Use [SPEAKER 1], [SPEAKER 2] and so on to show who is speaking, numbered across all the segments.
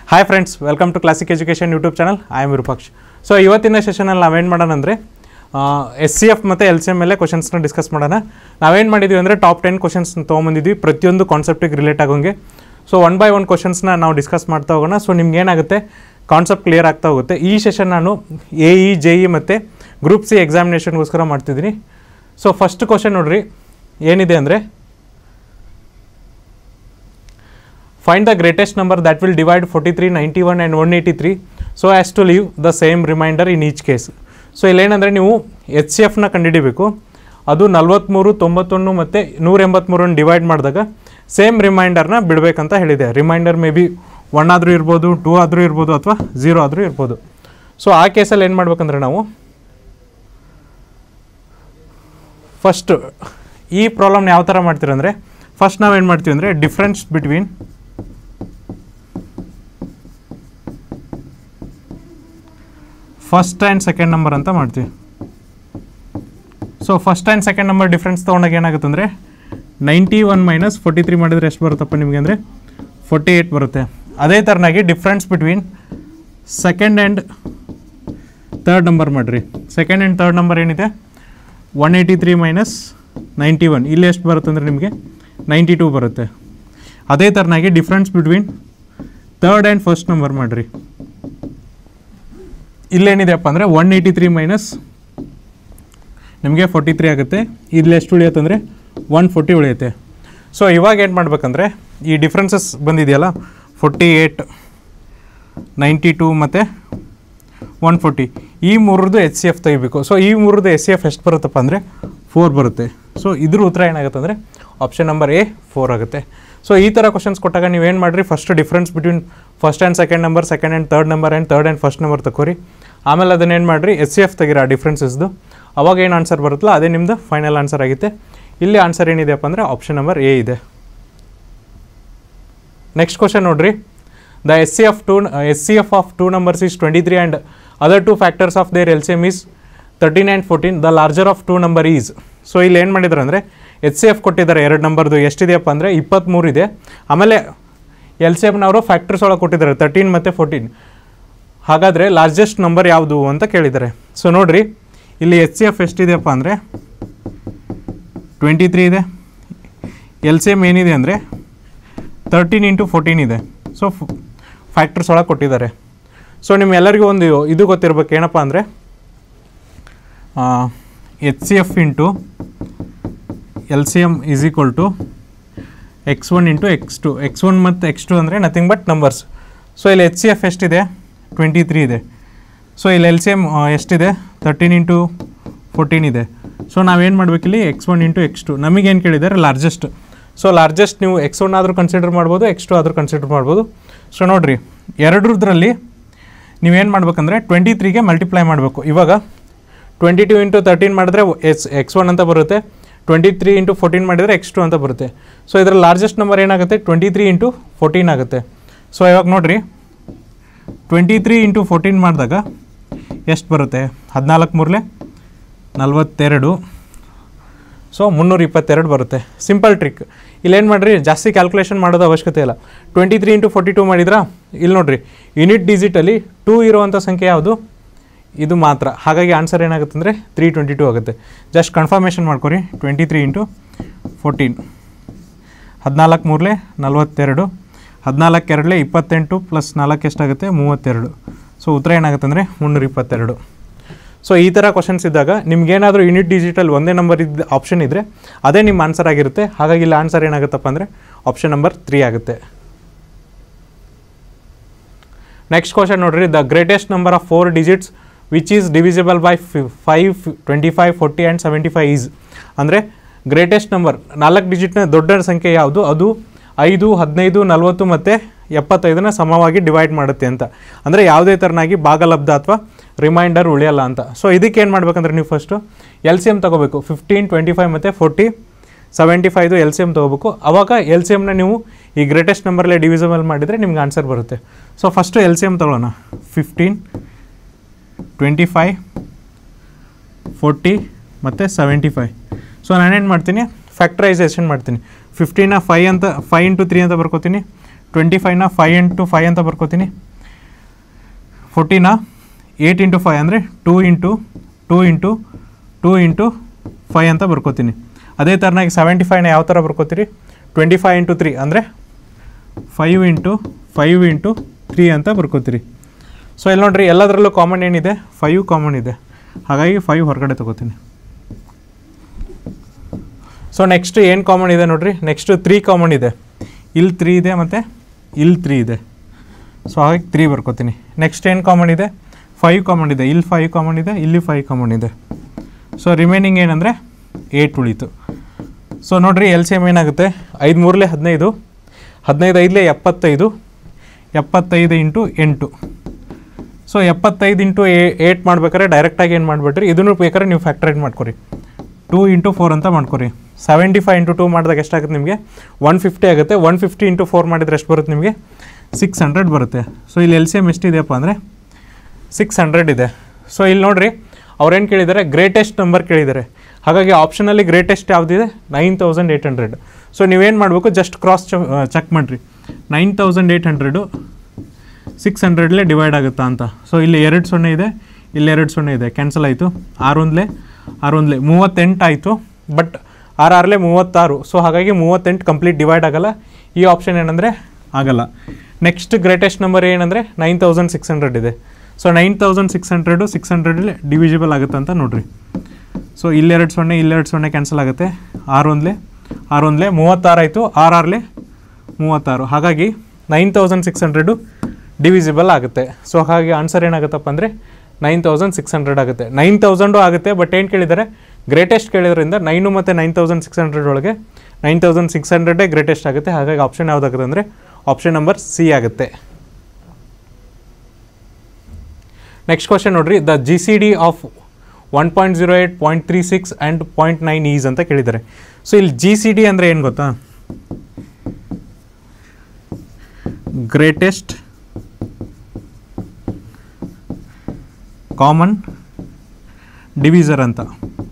[SPEAKER 1] Hi friends welcome to classic education YouTube channel I am Virupaksh so ಇವತ್ತಿನ ಸೆಷನಲ್ಲಿ ನಾವೇನು ಮಾಡೋಣ ಅಂದರೆ ಎಸ್ ಸಿ ಎಫ್ ಮತ್ತು ಎಲ್ ಸಿ ಎಮ್ ಮೇಲೆ ಕ್ವಶನ್ಸ್ನ ಡಿಸ್ಕಸ್ ಮಾಡೋಣ ನಾವೇನು ಮಾಡಿದ್ವಿ ಅಂದರೆ ಟಾಪ್ ಟೆನ್ ಕ್ವಶನ್ಸ್ ತೊಗೊಂಬಂದಿದ್ವಿ ಪ್ರತಿಯೊಂದು ಕಾನ್ಸೆಪ್ಟಿಗೆ ರಿಲೇಟ್ ಆಗೋಂಗೆ ಸೊ ಒನ್ ಬೈ ಒನ್ ಕ್ವಶನ್ಸ್ನ ನಾವು ಡಿಸ್ಕಸ್ ಮಾಡ್ತಾ ಹೋಗೋಣ ಸೊ ನಿಮ್ಗೆ ಏನಾಗುತ್ತೆ ಕಾನ್ಸೆಪ್ಟ್ ಕ್ಲಿಯರ್ ಆಗ್ತಾ ಹೋಗುತ್ತೆ ಈ ಸೆಷನ್ ನಾನು ಎ ಇ ಜೆ ಇ ಮತ್ತು ಗ್ರೂಪ್ ಸಿ ಎಕ್ಸಾಮಿನೇಷನ್ಗೋಸ್ಕರ ಮಾಡ್ತಿದ್ದೀನಿ ಸೊ ಫಸ್ಟ್ ಕ್ವಶನ್ ನೋಡ್ರಿ ಏನಿದೆ ಅಂದರೆ Find the greatest number that will divide 43, 91 and 183 so as to leave the same remainder in each case. So ಇಲ್ಲೇನಂದರೆ ನೀವು ಎಚ್ ಸಿ ಎಫ್ನ ಕಂಡುಹಿಡಿಬೇಕು ಅದು ನಲ್ವತ್ತ್ಮೂರು ತೊಂಬತ್ತೊಂದು ಮತ್ತು ನೂರ ಎಂಬತ್ತ್ಮೂರನ್ನು ಡಿವೈಡ್ ಮಾಡಿದಾಗ ಸೇಮ್ ರಿಮೈಂಡರ್ನ ಬಿಡಬೇಕಂತ ಹೇಳಿದೆ ರಿಮೈಂಡರ್ ಮೇ ಬಿ ಒನ್ ಆದರೂ ಇರ್ಬೋದು ಟೂ ಆದರೂ ಇರ್ಬೋದು ಅಥವಾ ಝೀರೋ ಆದರೂ ಇರ್ಬೋದು ಸೊ ಆ ಕೇಸಲ್ಲಿ ಏನು ಮಾಡ್ಬೇಕಂದ್ರೆ ನಾವು ಫಸ್ಟ್ ಈ ಪ್ರಾಬ್ಲಮ್ನ ಯಾವ ಥರ ಮಾಡ್ತೀರಂದರೆ ಫಸ್ಟ್ ನಾವೇನು ಮಾಡ್ತೀವಿ ಅಂದರೆ difference between first and second number ಅಂತ ಮಾಡ್ತೀವಿ so first and second number difference ತೊಗೊಂಡಾಗ ಏನಾಗುತ್ತೆ ಅಂದರೆ ninety one minus forty three ಮಾಡಿದರೆ ಎಷ್ಟು ಬರುತ್ತಪ್ಪ ನಿಮಗೆ ಅಂದರೆ ಫೋರ್ಟಿ ಏಯ್ಟ್ ಬರುತ್ತೆ ಅದೇ ಥರನಾಗಿ difference between second and third number ಮಾಡಿರಿ ಸೆಕೆಂಡ್ ಆ್ಯಂಡ್ ತರ್ಡ್ ನಂಬರ್ ಏನಿದೆ one eighty three minus ninety one ಇಲ್ಲಿ ಎಷ್ಟು ಬರುತ್ತೆ ಅಂದರೆ ನಿಮಗೆ ನೈಂಟಿ ಟೂ ಬರುತ್ತೆ ಅದೇ ಥರನಾಗಿ difference between third and first number ಮಾಡಿರಿ ಇಲ್ಲೇನಿದೆಯಪ್ಪ ಅಂದರೆ ಒನ್ ಏಯ್ಟಿ ತ್ರೀ ಮೈನಸ್ ನಿಮಗೆ ಫೋರ್ಟಿ ತ್ರೀ ಆಗುತ್ತೆ ಇಲ್ಲಿ ಎಷ್ಟು ಉಳಿಯುತ್ತೆ ಅಂದರೆ ಒನ್ ಫೋರ್ಟಿ ಉಳಿಯುತ್ತೆ ಸೊ ಇವಾಗ ಏನು ಮಾಡ್ಬೇಕಂದ್ರೆ ಈ ಡಿಫ್ರೆನ್ಸಸ್ ಬಂದಿದೆಯಲ್ಲ ಫೋರ್ಟಿ ಏಯ್ಟ್ ನೈಂಟಿ ಟೂ ಮತ್ತು ಒನ್ ಫೋರ್ಟಿ ಈ ಮೂರದ್ದು ಎಚ್ ಸಿ ಎಫ್ ತೆಗಿಬೇಕು ಸೊ ಈ ಮೂರದ್ದು ಎಚ್ ಸಿ ಎಫ್ ಎಷ್ಟು ಬರುತ್ತಪ್ಪ ಅಂದರೆ ಫೋರ್ ಬರುತ್ತೆ ಸೊ ಇದ್ರ ಉತ್ತರ ಏನಾಗುತ್ತೆ ಅಂದರೆ ಆಪ್ಷನ್ ನಂಬರ್ ಎ ಫೋರ್ ಆಗುತ್ತೆ ಸೊ ಈ ಥರ ಕ್ವಶನ್ಸ್ ಕೊಟ್ಟಾಗ ನೀವೇನು ಮಾಡಿರಿ first difference between first and second number second and third number and third and first number ತಗೋರಿ ಆಮೇಲೆ ಅದನ್ನೇನು ಮಾಡಿರಿ ಎಚ್ ಸಿ ಎಫ್ ತೆಗಿರ ಡಿಫ್ರೆನ್ಸಸ್ದು ಅವಾಗ ಏನು ಆನ್ಸರ್ ಬರುತ್ತಲ್ಲ ಅದೇ ನಿಮ್ಮದು ಫೈನಲ್ ಆನ್ಸರ್ ಆಗುತ್ತೆ ಇಲ್ಲಿ ಆನ್ಸರ್ ಏನಿದೆಯಪ್ಪ ಅಂದರೆ ಆಪ್ಷನ್ ನಂಬರ್ ಎ ಇದೆ ನೆಕ್ಸ್ಟ್ ಕ್ವಶನ್ ನೋಡ್ರಿ the S C F two S C F of two numbers is twenty three and other two factors of their L C M is thirteen and fourteen the larger of two number is so ಇಲ್ಲಿ ಏನು ಮಾಡಿದ್ರು ಅಂದರೆ H C F ಕೊಟ್ಟಿದ್ದಾರೆ ಎರಡು ನಂಬರ್ದು ಎಷ್ಟಿದೆಯಪ್ಪ ಅಂದರೆ ಇಪ್ಪತ್ತ್ಮೂರು ಇದೆ ಆಮೇಲೆ ಎಲ್ ಸಿ ಎಮ್ನವರು ಫ್ಯಾಕ್ಟರ್ಸ್ ಒಳಗೆ ಕೊಟ್ಟಿದ್ದಾರೆ ತರ್ಟೀನ್ ಮತ್ತು ಫೋರ್ಟೀನ್ ಹಾಗಾದರೆ ಲಾರ್ಜೆಸ್ಟ್ ನಂಬರ್ ಯಾವುದು ಅಂತ ಕೇಳಿದ್ದಾರೆ ಸೊ ನೋಡಿರಿ ಇಲ್ಲಿ ಎಚ್ ಸಿ ಎಫ್ ಎಷ್ಟಿದೆಯಪ್ಪ ಅಂದರೆ ಟ್ವೆಂಟಿ ತ್ರೀ ಇದೆ ಎಲ್ ಸಿ ಎಮ್ ಏನಿದೆ ಅಂದರೆ ತರ್ಟೀನ್ ಇಂಟು ಫೋರ್ಟೀನ್ ಇದೆ ಸೊ ಫ್ಯಾಕ್ಟರ್ಸ್ ಒಳಗೆ ಕೊಟ್ಟಿದ್ದಾರೆ ಸೊ ನಿಮ್ಮೆಲ್ಲರಿಗೂ ಒಂದು ಇದು ಗೊತ್ತಿರ್ಬೇಕು ಏನಪ್ಪ ಅಂದರೆ H C F into L C M is equal to X one into X two X one ಮತ್ತು ಎಕ್ಸ್ ಟು ಅಂದರೆ ನಥಿಂಗ್ ಬಟ್ ನಂಬರ್ಸ್ ಸೊ ಇಲ್ಲಿ ಎಚ್ ಸಿ ಎಫ್ ಎಷ್ಟಿದೆ ಟ್ವೆಂಟಿ ತ್ರೀ ಇದೆ ಸೊ ಇಲ್ಲಿ ಎಲ್ ಸಿ ಎಮ್ ಎಷ್ಟಿದೆ thirteen into fourteen ಇದೆ so ನಾವೇನು ಮಾಡಬೇಕಿಲ್ಲಿ X one into X two ನಮಗೇನು ಕೇಳಿದ್ದಾರೆ ಲಾರ್ಜೆಸ್ಟ್ ಸೊ ಲಾರ್ಜೆಸ್ಟ್ ನೀವು ಎಕ್ಸ್ ಒನ್ ಆದರೂ ಕನ್ಸಿಡರ್ ಮಾಡ್ಬೋದು ಎಕ್ಸ್ ಟು ಆದರೂ ಕನ್ಸಿಡರ್ ಮಾಡ್ಬೋದು ಸೊ ನೋಡಿರಿ ಎರಡರದ್ರಲ್ಲಿ ನೀವೇನು ಮಾಡ್ಬೇಕಂದ್ರೆ ಟ್ವೆಂಟಿ ತ್ರೀಗೆ ಮಲ್ಟಿಪ್ಲೈ ಮಾಡಬೇಕು ಇವಾಗ ಟ್ವೆಂಟಿ ಟು ಇಂಟು ತರ್ಟೀನ್ ಮಾಡಿದ್ರೆ ಎಕ್ಸ್ ಎಕ್ಸ್ ಒನ್ ಅಂತ ಬರುತ್ತೆ ಟ್ವೆಂಟಿ ತ್ರೀ ಇಂಟು ಫೋರ್ಟೀನ್ ಮಾಡಿದರೆ ಎಕ್ಸ್ ಟು ಅಂತ ಬರುತ್ತೆ ಸೊ ಇದರ ಲಾರ್ಜೆಸ್ಟ್ ನಂಬರ್ ಏನಾಗುತ್ತೆ ಟ್ವೆಂಟಿ ತ್ರೀ ಇಂಟು ಫೋರ್ಟೀನ್ ಆಗುತ್ತೆ ಸೊ ಇವಾಗ ನೋಡಿರಿ ಟ್ವೆಂಟಿ ತ್ರೀ ಇಂಟು ಫೋರ್ಟೀನ್ ಮಾಡಿದಾಗ ಎಷ್ಟು ಬರುತ್ತೆ ಹದಿನಾಲ್ಕು ಮೂರಲೆ ನಲ್ವತ್ತೆರಡು ಸೊ ಮುನ್ನೂರ ಇಪ್ಪತ್ತೆರಡು ಬರುತ್ತೆ ಸಿಂಪಲ್ ಟ್ರಿಕ್ ಇಲ್ಲೇನು ಮಾಡಿರಿ ಜಾಸ್ತಿ ಕ್ಯಾಲ್ಕುಲೇಷನ್ ಮಾಡೋದು ಅವಶ್ಯಕತೆ ಇಲ್ಲ twenty three into forty two ಮಾಡಿದ್ರಾ ಇಲ್ಲಿ ನೋಡಿರಿ ಯೂನಿಟ್ ಡಿಜಿಟಲ್ಲಿ ಟೂ ಇರುವಂಥ ಸಂಖ್ಯೆ ಯಾವುದು ಇದು ಮಾತ್ರ ಹಾಗಾಗಿ ಆನ್ಸರ್ ಏನಾಗುತ್ತೆ ಅಂದರೆ ತ್ರೀ ಟ್ವೆಂಟಿ ಟೂ ಆಗುತ್ತೆ ಜಸ್ಟ್ ಕನ್ಫರ್ಮೇಷನ್ ಮಾಡ್ಕೊರಿ ಟ್ವೆಂಟಿ ತ್ರೀ ಇಂಟು ಫೋರ್ಟೀನ್ ಹದಿನಾಲ್ಕು ಮೂರಲೆ ನಲ್ವತ್ತೆರಡು ಹದಿನಾಲ್ಕು ಎರಡಲೆ ಇಪ್ಪತ್ತೆಂಟು ಪ್ಲಸ್ ನಾಲ್ಕು ಎಷ್ಟಾಗುತ್ತೆ ಮೂವತ್ತೆರಡು ಸೊ ಉತ್ತರ ಏನಾಗುತ್ತೆ ಅಂದರೆ ಮುನ್ನೂರ ಇಪ್ಪತ್ತೆರಡು ಸೊ ಈ ಥರ ಕ್ವಶನ್ಸ್ ಇದ್ದಾಗ ನಿಮ್ಗೇನಾದರೂ ಯೂನಿಟ್ ಡಿಜಿಟಲ್ ಒಂದೇ ನಂಬರ್ ಇದ್ದ ಆಪ್ಷನ್ ಇದ್ದರೆ ಅದೇ ನಿಮ್ಮ ಆನ್ಸರ್ ಆಗಿರುತ್ತೆ ಹಾಗಾಗಿ ಇಲ್ಲಿ ಆನ್ಸರ್ ಏನಾಗುತ್ತಪ್ಪ ಅಂದರೆ ಆಪ್ಷನ್ ನಂಬರ್ ತ್ರೀ ಆಗುತ್ತೆ ನೆಕ್ಸ್ಟ್ ಕ್ವಶನ್ ನೋಡ್ರಿ the greatest number of four digits which is divisible by five twenty five forty and seventy five is ಅಂದರೆ ಗ್ರೇಟೆಸ್ಟ್ ನಂಬರ್ ನಾಲ್ಕು ಡಿಜಿಟ್ನ ದೊಡ್ಡ ಸಂಖ್ಯೆ ಯಾವುದು ಅದು ಐದು ಹದಿನೈದು ನಲವತ್ತು ಮತ್ತು ಎಪ್ಪತ್ತೈದನ್ನ ಸಮವಾಗಿ ಡಿವೈಡ್ ಮಾಡುತ್ತೆ ಅಂತ ಅಂದರೆ ಯಾವುದೇ ಥರನಾಗಿ ಭಾಗಲಬ್ಧ ಅಥವಾ ರಿಮೈಂಡರ್ ಉಳಿಯಲ್ಲ ಅಂತ ಸೊ ಇದಕ್ಕೆ ಏನು ಮಾಡ್ಬೇಕಂದ್ರೆ ನೀವು ಫಸ್ಟು ಎಲ್ ಸಿ ಎಮ್ ತೊಗೋಬೇಕು ಫಿಫ್ಟೀನ್ ಟ್ವೆಂಟಿ ಫೈವ್ ಮತ್ತು forty seventy five L C M ತೊಗೋಬೇಕು ಅವಾಗ ಎಲ್ ಸಿ ಎಮ್ನ ನೀವು ಈ ಗ್ರೇಟೆಸ್ಟ್ ನಂಬರಲ್ಲೇ ಡಿವಿಸಿಬಲ್ ಮಾಡಿದರೆ ನಿಮ್ಗೆ ಆನ್ಸರ್ ಬರುತ್ತೆ so first L C M ತೊಗೊಳ್ಳೋಣ ಫಿಫ್ಟೀನ್ ಟ್ವೆಂಟಿ ಫೈವ್ ಫೋರ್ಟಿ ಮತ್ತು ಸೆವೆಂಟಿ ಫೈವ್ ಸೊ ನಾನೇನು ಮಾಡ್ತೀನಿ ಫ್ಯಾಕ್ಟ್ರೈಸೇಷನ್ ಮಾಡ್ತೀನಿ ಫಿಫ್ಟೀನ ಫೈ ಅಂತ ಫೈ ಇಂಟು ತ್ರೀ ಅಂತ ಬರ್ಕೋತೀನಿ ಟ್ವೆಂಟಿ ಫೈವ್ನ ಫೈವ್ ಇಂಟು ಫೈವ್ ಅಂತ ಬರ್ಕೋತೀನಿ ಫೋರ್ಟಿನ ಏಯ್ಟ್ ಇಂಟು ಫೈವ್ ಅಂದರೆ two into two into two into five ಅಂತ ಬರ್ಕೋತೀನಿ ಅದೇ ಥರನಾಗಿ ಸೆವೆಂಟಿ ಫೈವ್ನ ಯಾವ ಥರ ಬರ್ಕೋತೀರಿ ಟ್ವೆಂಟಿ ಫೈವ್ ಇಂಟು ತ್ರೀ ಅಂದರೆ five into five into three ಅಂತ ಬರ್ಕೋತೀರಿ ಸೊ ಇಲ್ಲಿ ನೋಡ್ರಿ ಎಲ್ಲದರಲ್ಲೂ ಕಾಮನ್ ಏನಿದೆ ಫೈವ್ ಕಾಮನ್ ಇದೆ ಹಾಗಾಗಿ ಫೈವ್ ಹೊರಗಡೆ ತೊಗೋತೀನಿ ಸೊ ನೆಕ್ಸ್ಟ್ ಏನು ಕಾಮನ್ ಇದೆ ನೋಡ್ರಿ ನೆಕ್ಸ್ಟ್ ತ್ರೀ ಕಾಮನ್ ಇದೆ ಇಲ್ಲಿ ತ್ರೀ ಇದೆ ಮತ್ತು ಇಲ್ಲಿ ತ್ರೀ ಇದೆ ಸೊ ಹಾಗಾಗಿ ತ್ರೀ ಬರ್ಕೋತೀನಿ ನೆಕ್ಸ್ಟ್ ಏನು ಕಾಮನ್ ಇದೆ ಫೈವ್ ಕಾಮನ್ ಇದೆ ಇಲ್ಲಿ ಫೈವ್ ಕಾಮನ್ ಇದೆ ಇಲ್ಲಿ ಫೈವ್ ಕಾಮನ್ ಇದೆ ಸೊ ರಿಮೈನಿಂಗ್ ಏನಂದರೆ ಏಯ್ಟ್ ಉಳೀತು ಸೊ ನೋಡ್ರಿ ಎಲ್ ಸಿ ಎಮ್ ಏನಾಗುತ್ತೆ ಐದು ಮೂರಲೇ ಹದಿನೈದು ಹದಿನೈದು ಐದಲೇ ಎಪ್ಪತ್ತೈದು ಎಪ್ಪತ್ತೈದು ಇಂಟು ಎಂಟು ಸೊ ಎಪ್ಪತ್ತೈದು ಇಂಟು ಏಯ್ಟ್ ಮಾಡ್ಬೇಕಾದ್ರೆ ಡೈರೆಕ್ಟಾಗಿ ಏನು ಮಾಡಿಬಿಟ್ರಿ ಇದನ್ನು ಬೇಕಾದ್ರೆ ನೀವು ಫ್ಯಾಕ್ಟ್ರೇಟ್ ಮಾಡ್ಕೊರಿ ಟೂ ಇಂಟು ಫೋರ್ ಅಂತ ಮಾಡ್ಕೊರಿ ಸೆವೆಂಟಿ ಫೈವ್ ಇಂಟು ಟೂ ಮಾಡಿದಾಗ ಎಷ್ಟಾಗುತ್ತೆ ನಿಮಗೆ ಒನ್ ಫಿಫ್ಟಿ ಆಗುತ್ತೆ ಒನ್ ಫಿಫ್ಟಿ ಇಂಟು ಫೋರ್ ಮಾಡಿದ್ರೆ ಎಷ್ಟು ಬರುತ್ತೆ ನಿಮಗೆ ಸಿಕ್ಸ್ ಹಂಡ್ರೆಡ್ ಬರುತ್ತೆ ಸೊ ಇಲ್ಲಿ ಎಲ್ ಸಿ ಎಮ್ ಎಷ್ಟಿದೆಯಪ್ಪ ಅಂದರೆ ಸಿಕ್ಸ್ ಹಂಡ್ರೆಡ್ ಇದೆ ಸೊ ಇಲ್ಲಿ ನೋಡ್ರಿ ಅವ್ರೇನು ಕೇಳಿದ್ದಾರೆ ಗ್ರೇಟೆಸ್ಟ್ ನಂಬರ್ ಕೇಳಿದ್ದಾರೆ ಹಾಗಾಗಿ ಆಪ್ಷನಲ್ಲಿ ಗ್ರೇಟೆಸ್ಟ್ ಯಾವುದಿದೆ nine thousand eight hundred so ನೀವೇನು ಮಾಡಬೇಕು ಜಸ್ಟ್ ಕ್ರಾಸ್ ಚೆಕ್ ಮಾಡಿರಿ nine thousand eight hundred six ಹಂಡ್ರೆಡ್ಲೇ ಡಿವೈಡ್ ಆಗುತ್ತಾ ಅಂತ ಸೊ ಇಲ್ಲಿ ಎರಡು ಸೊನ್ನೆ ಇದೆ ಇಲ್ಲಿ ಎರಡು ಸೊನ್ನೆ ಇದೆ ಕ್ಯಾನ್ಸಲ್ ಆಯಿತು ಆರೊಂದಲೇ ಆರೊಂದಲೇ ಮೂವತ್ತೆಂಟು ಆಯಿತು ಬಟ್ ಆರು ಆರಲೇ ಮೂವತ್ತಾರು ಸೊ ಹಾಗಾಗಿ ಮೂವತ್ತೆಂಟು ಕಂಪ್ಲೀಟ್ ಡಿವೈಡ್ ಆಗಲ್ಲ ಈ ಆಪ್ಷನ್ ಏನಂದರೆ ಆಗಲ್ಲ ನೆಕ್ಸ್ಟ್ ಗ್ರೇಟೆಸ್ಟ್ ನಂಬರ್ ಏನಂದರೆ ನೈನ್ ತೌಸಂಡ್ ಸಿಕ್ಸ್ ಹಂಡ್ರೆಡ್ ಇದೆ so nine thousand six hundred six ಹಂಡ್ರೆಡಲ್ಲಿ ಡಿವಿಜಿಬಲ್ ಆಗುತ್ತೆ ಅಂತ ನೋಡಿರಿ ಸೊ ಇಲ್ಲೆರಡು ಸೊನ್ನೆ ಇಲ್ಲೆರಡು ಸೊನ್ನೆ ಕ್ಯಾನ್ಸಲ್ ಆಗುತ್ತೆ ಆರೊಂದಲೇ ಆರೊಂದಲೇ ಮೂವತ್ತಾರು ಆಯಿತು ಆರು ಆರಲೇ ಮೂವತ್ತಾರು ಹಾಗಾಗಿ nine thousand six hundred divisible ಆಗುತ್ತೆ ಸೊ ಹಾಗಾಗಿ ಆನ್ಸರ್ ಏನಾಗುತ್ತಪ್ಪ ಅಂದರೆ ನೈನ್ ತೌಸಂಡ್ ಸಿಕ್ಸ್ ಹಂಡ್ರೆಡ್ ಆಗುತ್ತೆ ನೈನ್ ತೌಸಂಡು ಆಗುತ್ತೆ ಬಟ್ ಏನು ಕೇಳಿದ್ದಾರೆ ಗ್ರೇಟೆಸ್ಟ್ ಕೇಳಿದ್ರಿಂದ ನೈನು ಮತ್ತು ನೈನ್ ತೌಸಂಡ್ ಸಿಕ್ಸ್ ಹಂಡ್ರೆಡ್ ಒಳಗೆ ನೈನ್ ತೌಸಂಡ್ ಸಿಕ್ಸ್ ಹಂಡ್ರೆಡೇ ಗ್ರೇಟೆಸ್ಟ್ ಆಗುತ್ತೆ ಹಾಗಾಗಿ ಆಪ್ಷನ್ ಯಾವುದಾಗುತ್ತೆ ಅಂದರೆ ಆಪ್ಷನ್ ನಂಬರ್ ಸಿ ಆಗುತ್ತೆ ನೆಕ್ಸ್ಟ್ ಕ್ವಶನ್ ನೋಡ್ರಿ the G C D of one point zero eight point three six and point nine is ಅಂತ ಕೇಳಿದ್ದಾರೆ ಸೊ ಇಲ್ಲಿ ಜಿ ಸಿ ಡಿ ಅಂದರೆ ಏನು ಗೊತ್ತಾ ಗ್ರೇಟೆಸ್ಟ್ ಕಾಮನ್ ಡಿವಿಸರ್ ಅಂತ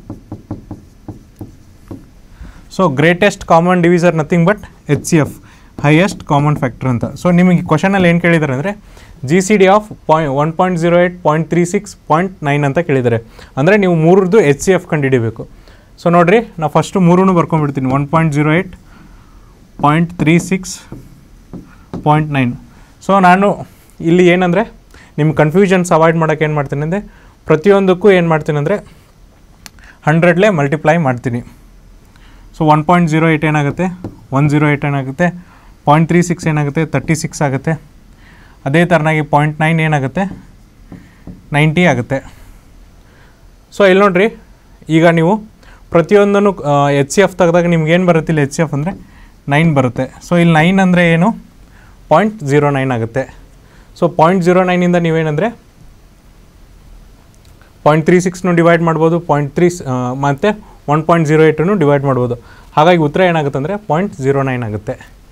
[SPEAKER 1] so greatest common divisor nothing but H C F highest common factor ಅಂತ so ನಿಮಗೆ ಕ್ವಶನಲ್ಲಿ ಏನು ಕೇಳಿದ್ದಾರೆ ಅಂದರೆ G C D of point one point zero eight point three six point nine ಅಂತ ಕೇಳಿದ್ದಾರೆ ಅಂದರೆ ನೀವು ಮೂರದ್ದು ಎಚ್ ಸಿ ಎಫ್ ಕಂಡುಹಿಡಿಬೇಕು ಸೊ ನೋಡಿರಿ ನಾವು ಫಸ್ಟು ಮೂರೂ ಬರ್ಕೊಂಡ್ಬಿಡ್ತೀನಿ one point zero eight point three six point nine so ನಾನು ಇಲ್ಲಿ ಏನಂದರೆ ನಿಮ್ಮ ಕನ್ಫ್ಯೂಷನ್ಸ್ ಅವಾಯ್ಡ್ ಮಾಡೋಕ್ಕೆ ಏನು ಮಾಡ್ತೀನಿ ಅಂದರೆ ಪ್ರತಿಯೊಂದಕ್ಕೂ ಏನು ಮಾಡ್ತೀನಿ ಅಂದರೆ ಹಂಡ್ರೆಡ್ಲೇ ಮಲ್ಟಿಪ್ಲೈ ಮಾಡ್ತೀನಿ so one point zero eight ಏನಾಗುತ್ತೆ ಒನ್ ಜೀರೋ ಏಯ್ಟ್ ಏನಾಗುತ್ತೆ ಪಾಯಿಂಟ್ ತ್ರೀ ಸಿಕ್ಸ್ ಏನಾಗುತ್ತೆ ತರ್ಟಿ ಸಿಕ್ಸ್ ಆಗುತ್ತೆ ಅದೇ ಥರನಾಗಿ ಪಾಯಿಂಟ್ ನೈನ್ ಏನಾಗುತ್ತೆ ನೈಂಟಿ ಆಗುತ್ತೆ ಸೊ ಇಲ್ಲಿ ನೋಡ್ರಿ ಈಗ ನೀವು ಪ್ರತಿಯೊಂದನ್ನು ಎಚ್ ಸಿ ಎಫ್ ತೆಗೆದಾಗ ನಿಮ್ಗೆ ಏನು ಬರುತ್ತೆ ಇಲ್ಲಿ ಎಚ್ ಸಿ ಎಫ್ ಅಂದರೆ ನೈನ್ ಬರುತ್ತೆ ಸೊ ಇಲ್ಲಿ ನೈನ್ ಅಂದರೆ ಏನು ಪಾಯಿಂಟ್ ಜೀರೋ ನೈನ್ ಆಗುತ್ತೆ ಸೊ ಪಾಯಿಂಟ್ ಜೀರೋ ನೈನಿಂದ ನೀವೇನಂದರೆ ಪಾಯಿಂಟ್ ತ್ರೀ ಸಿಕ್ಸ್ನು ಡಿವೈಡ್ ಮಾಡ್ಬೋದು ಪಾಯಿಂಟ್ ತ್ರೀ ಮತ್ತು ಒನ್ ಪಾಯಿಂಟ್ ಜೀರೋ ಏಯ್ಟನ್ನು ಡಿವೈಡ್ ಮಾಡ್ಬೋದು ಹಾಗಾಗಿ ಉತ್ತರ ಏನಾಗುತ್ತೆ ಅಂದರೆ ಪಾಯಿಂಟ್ ಜೀರೋ ನೈನ್ ಆಗುತ್ತೆ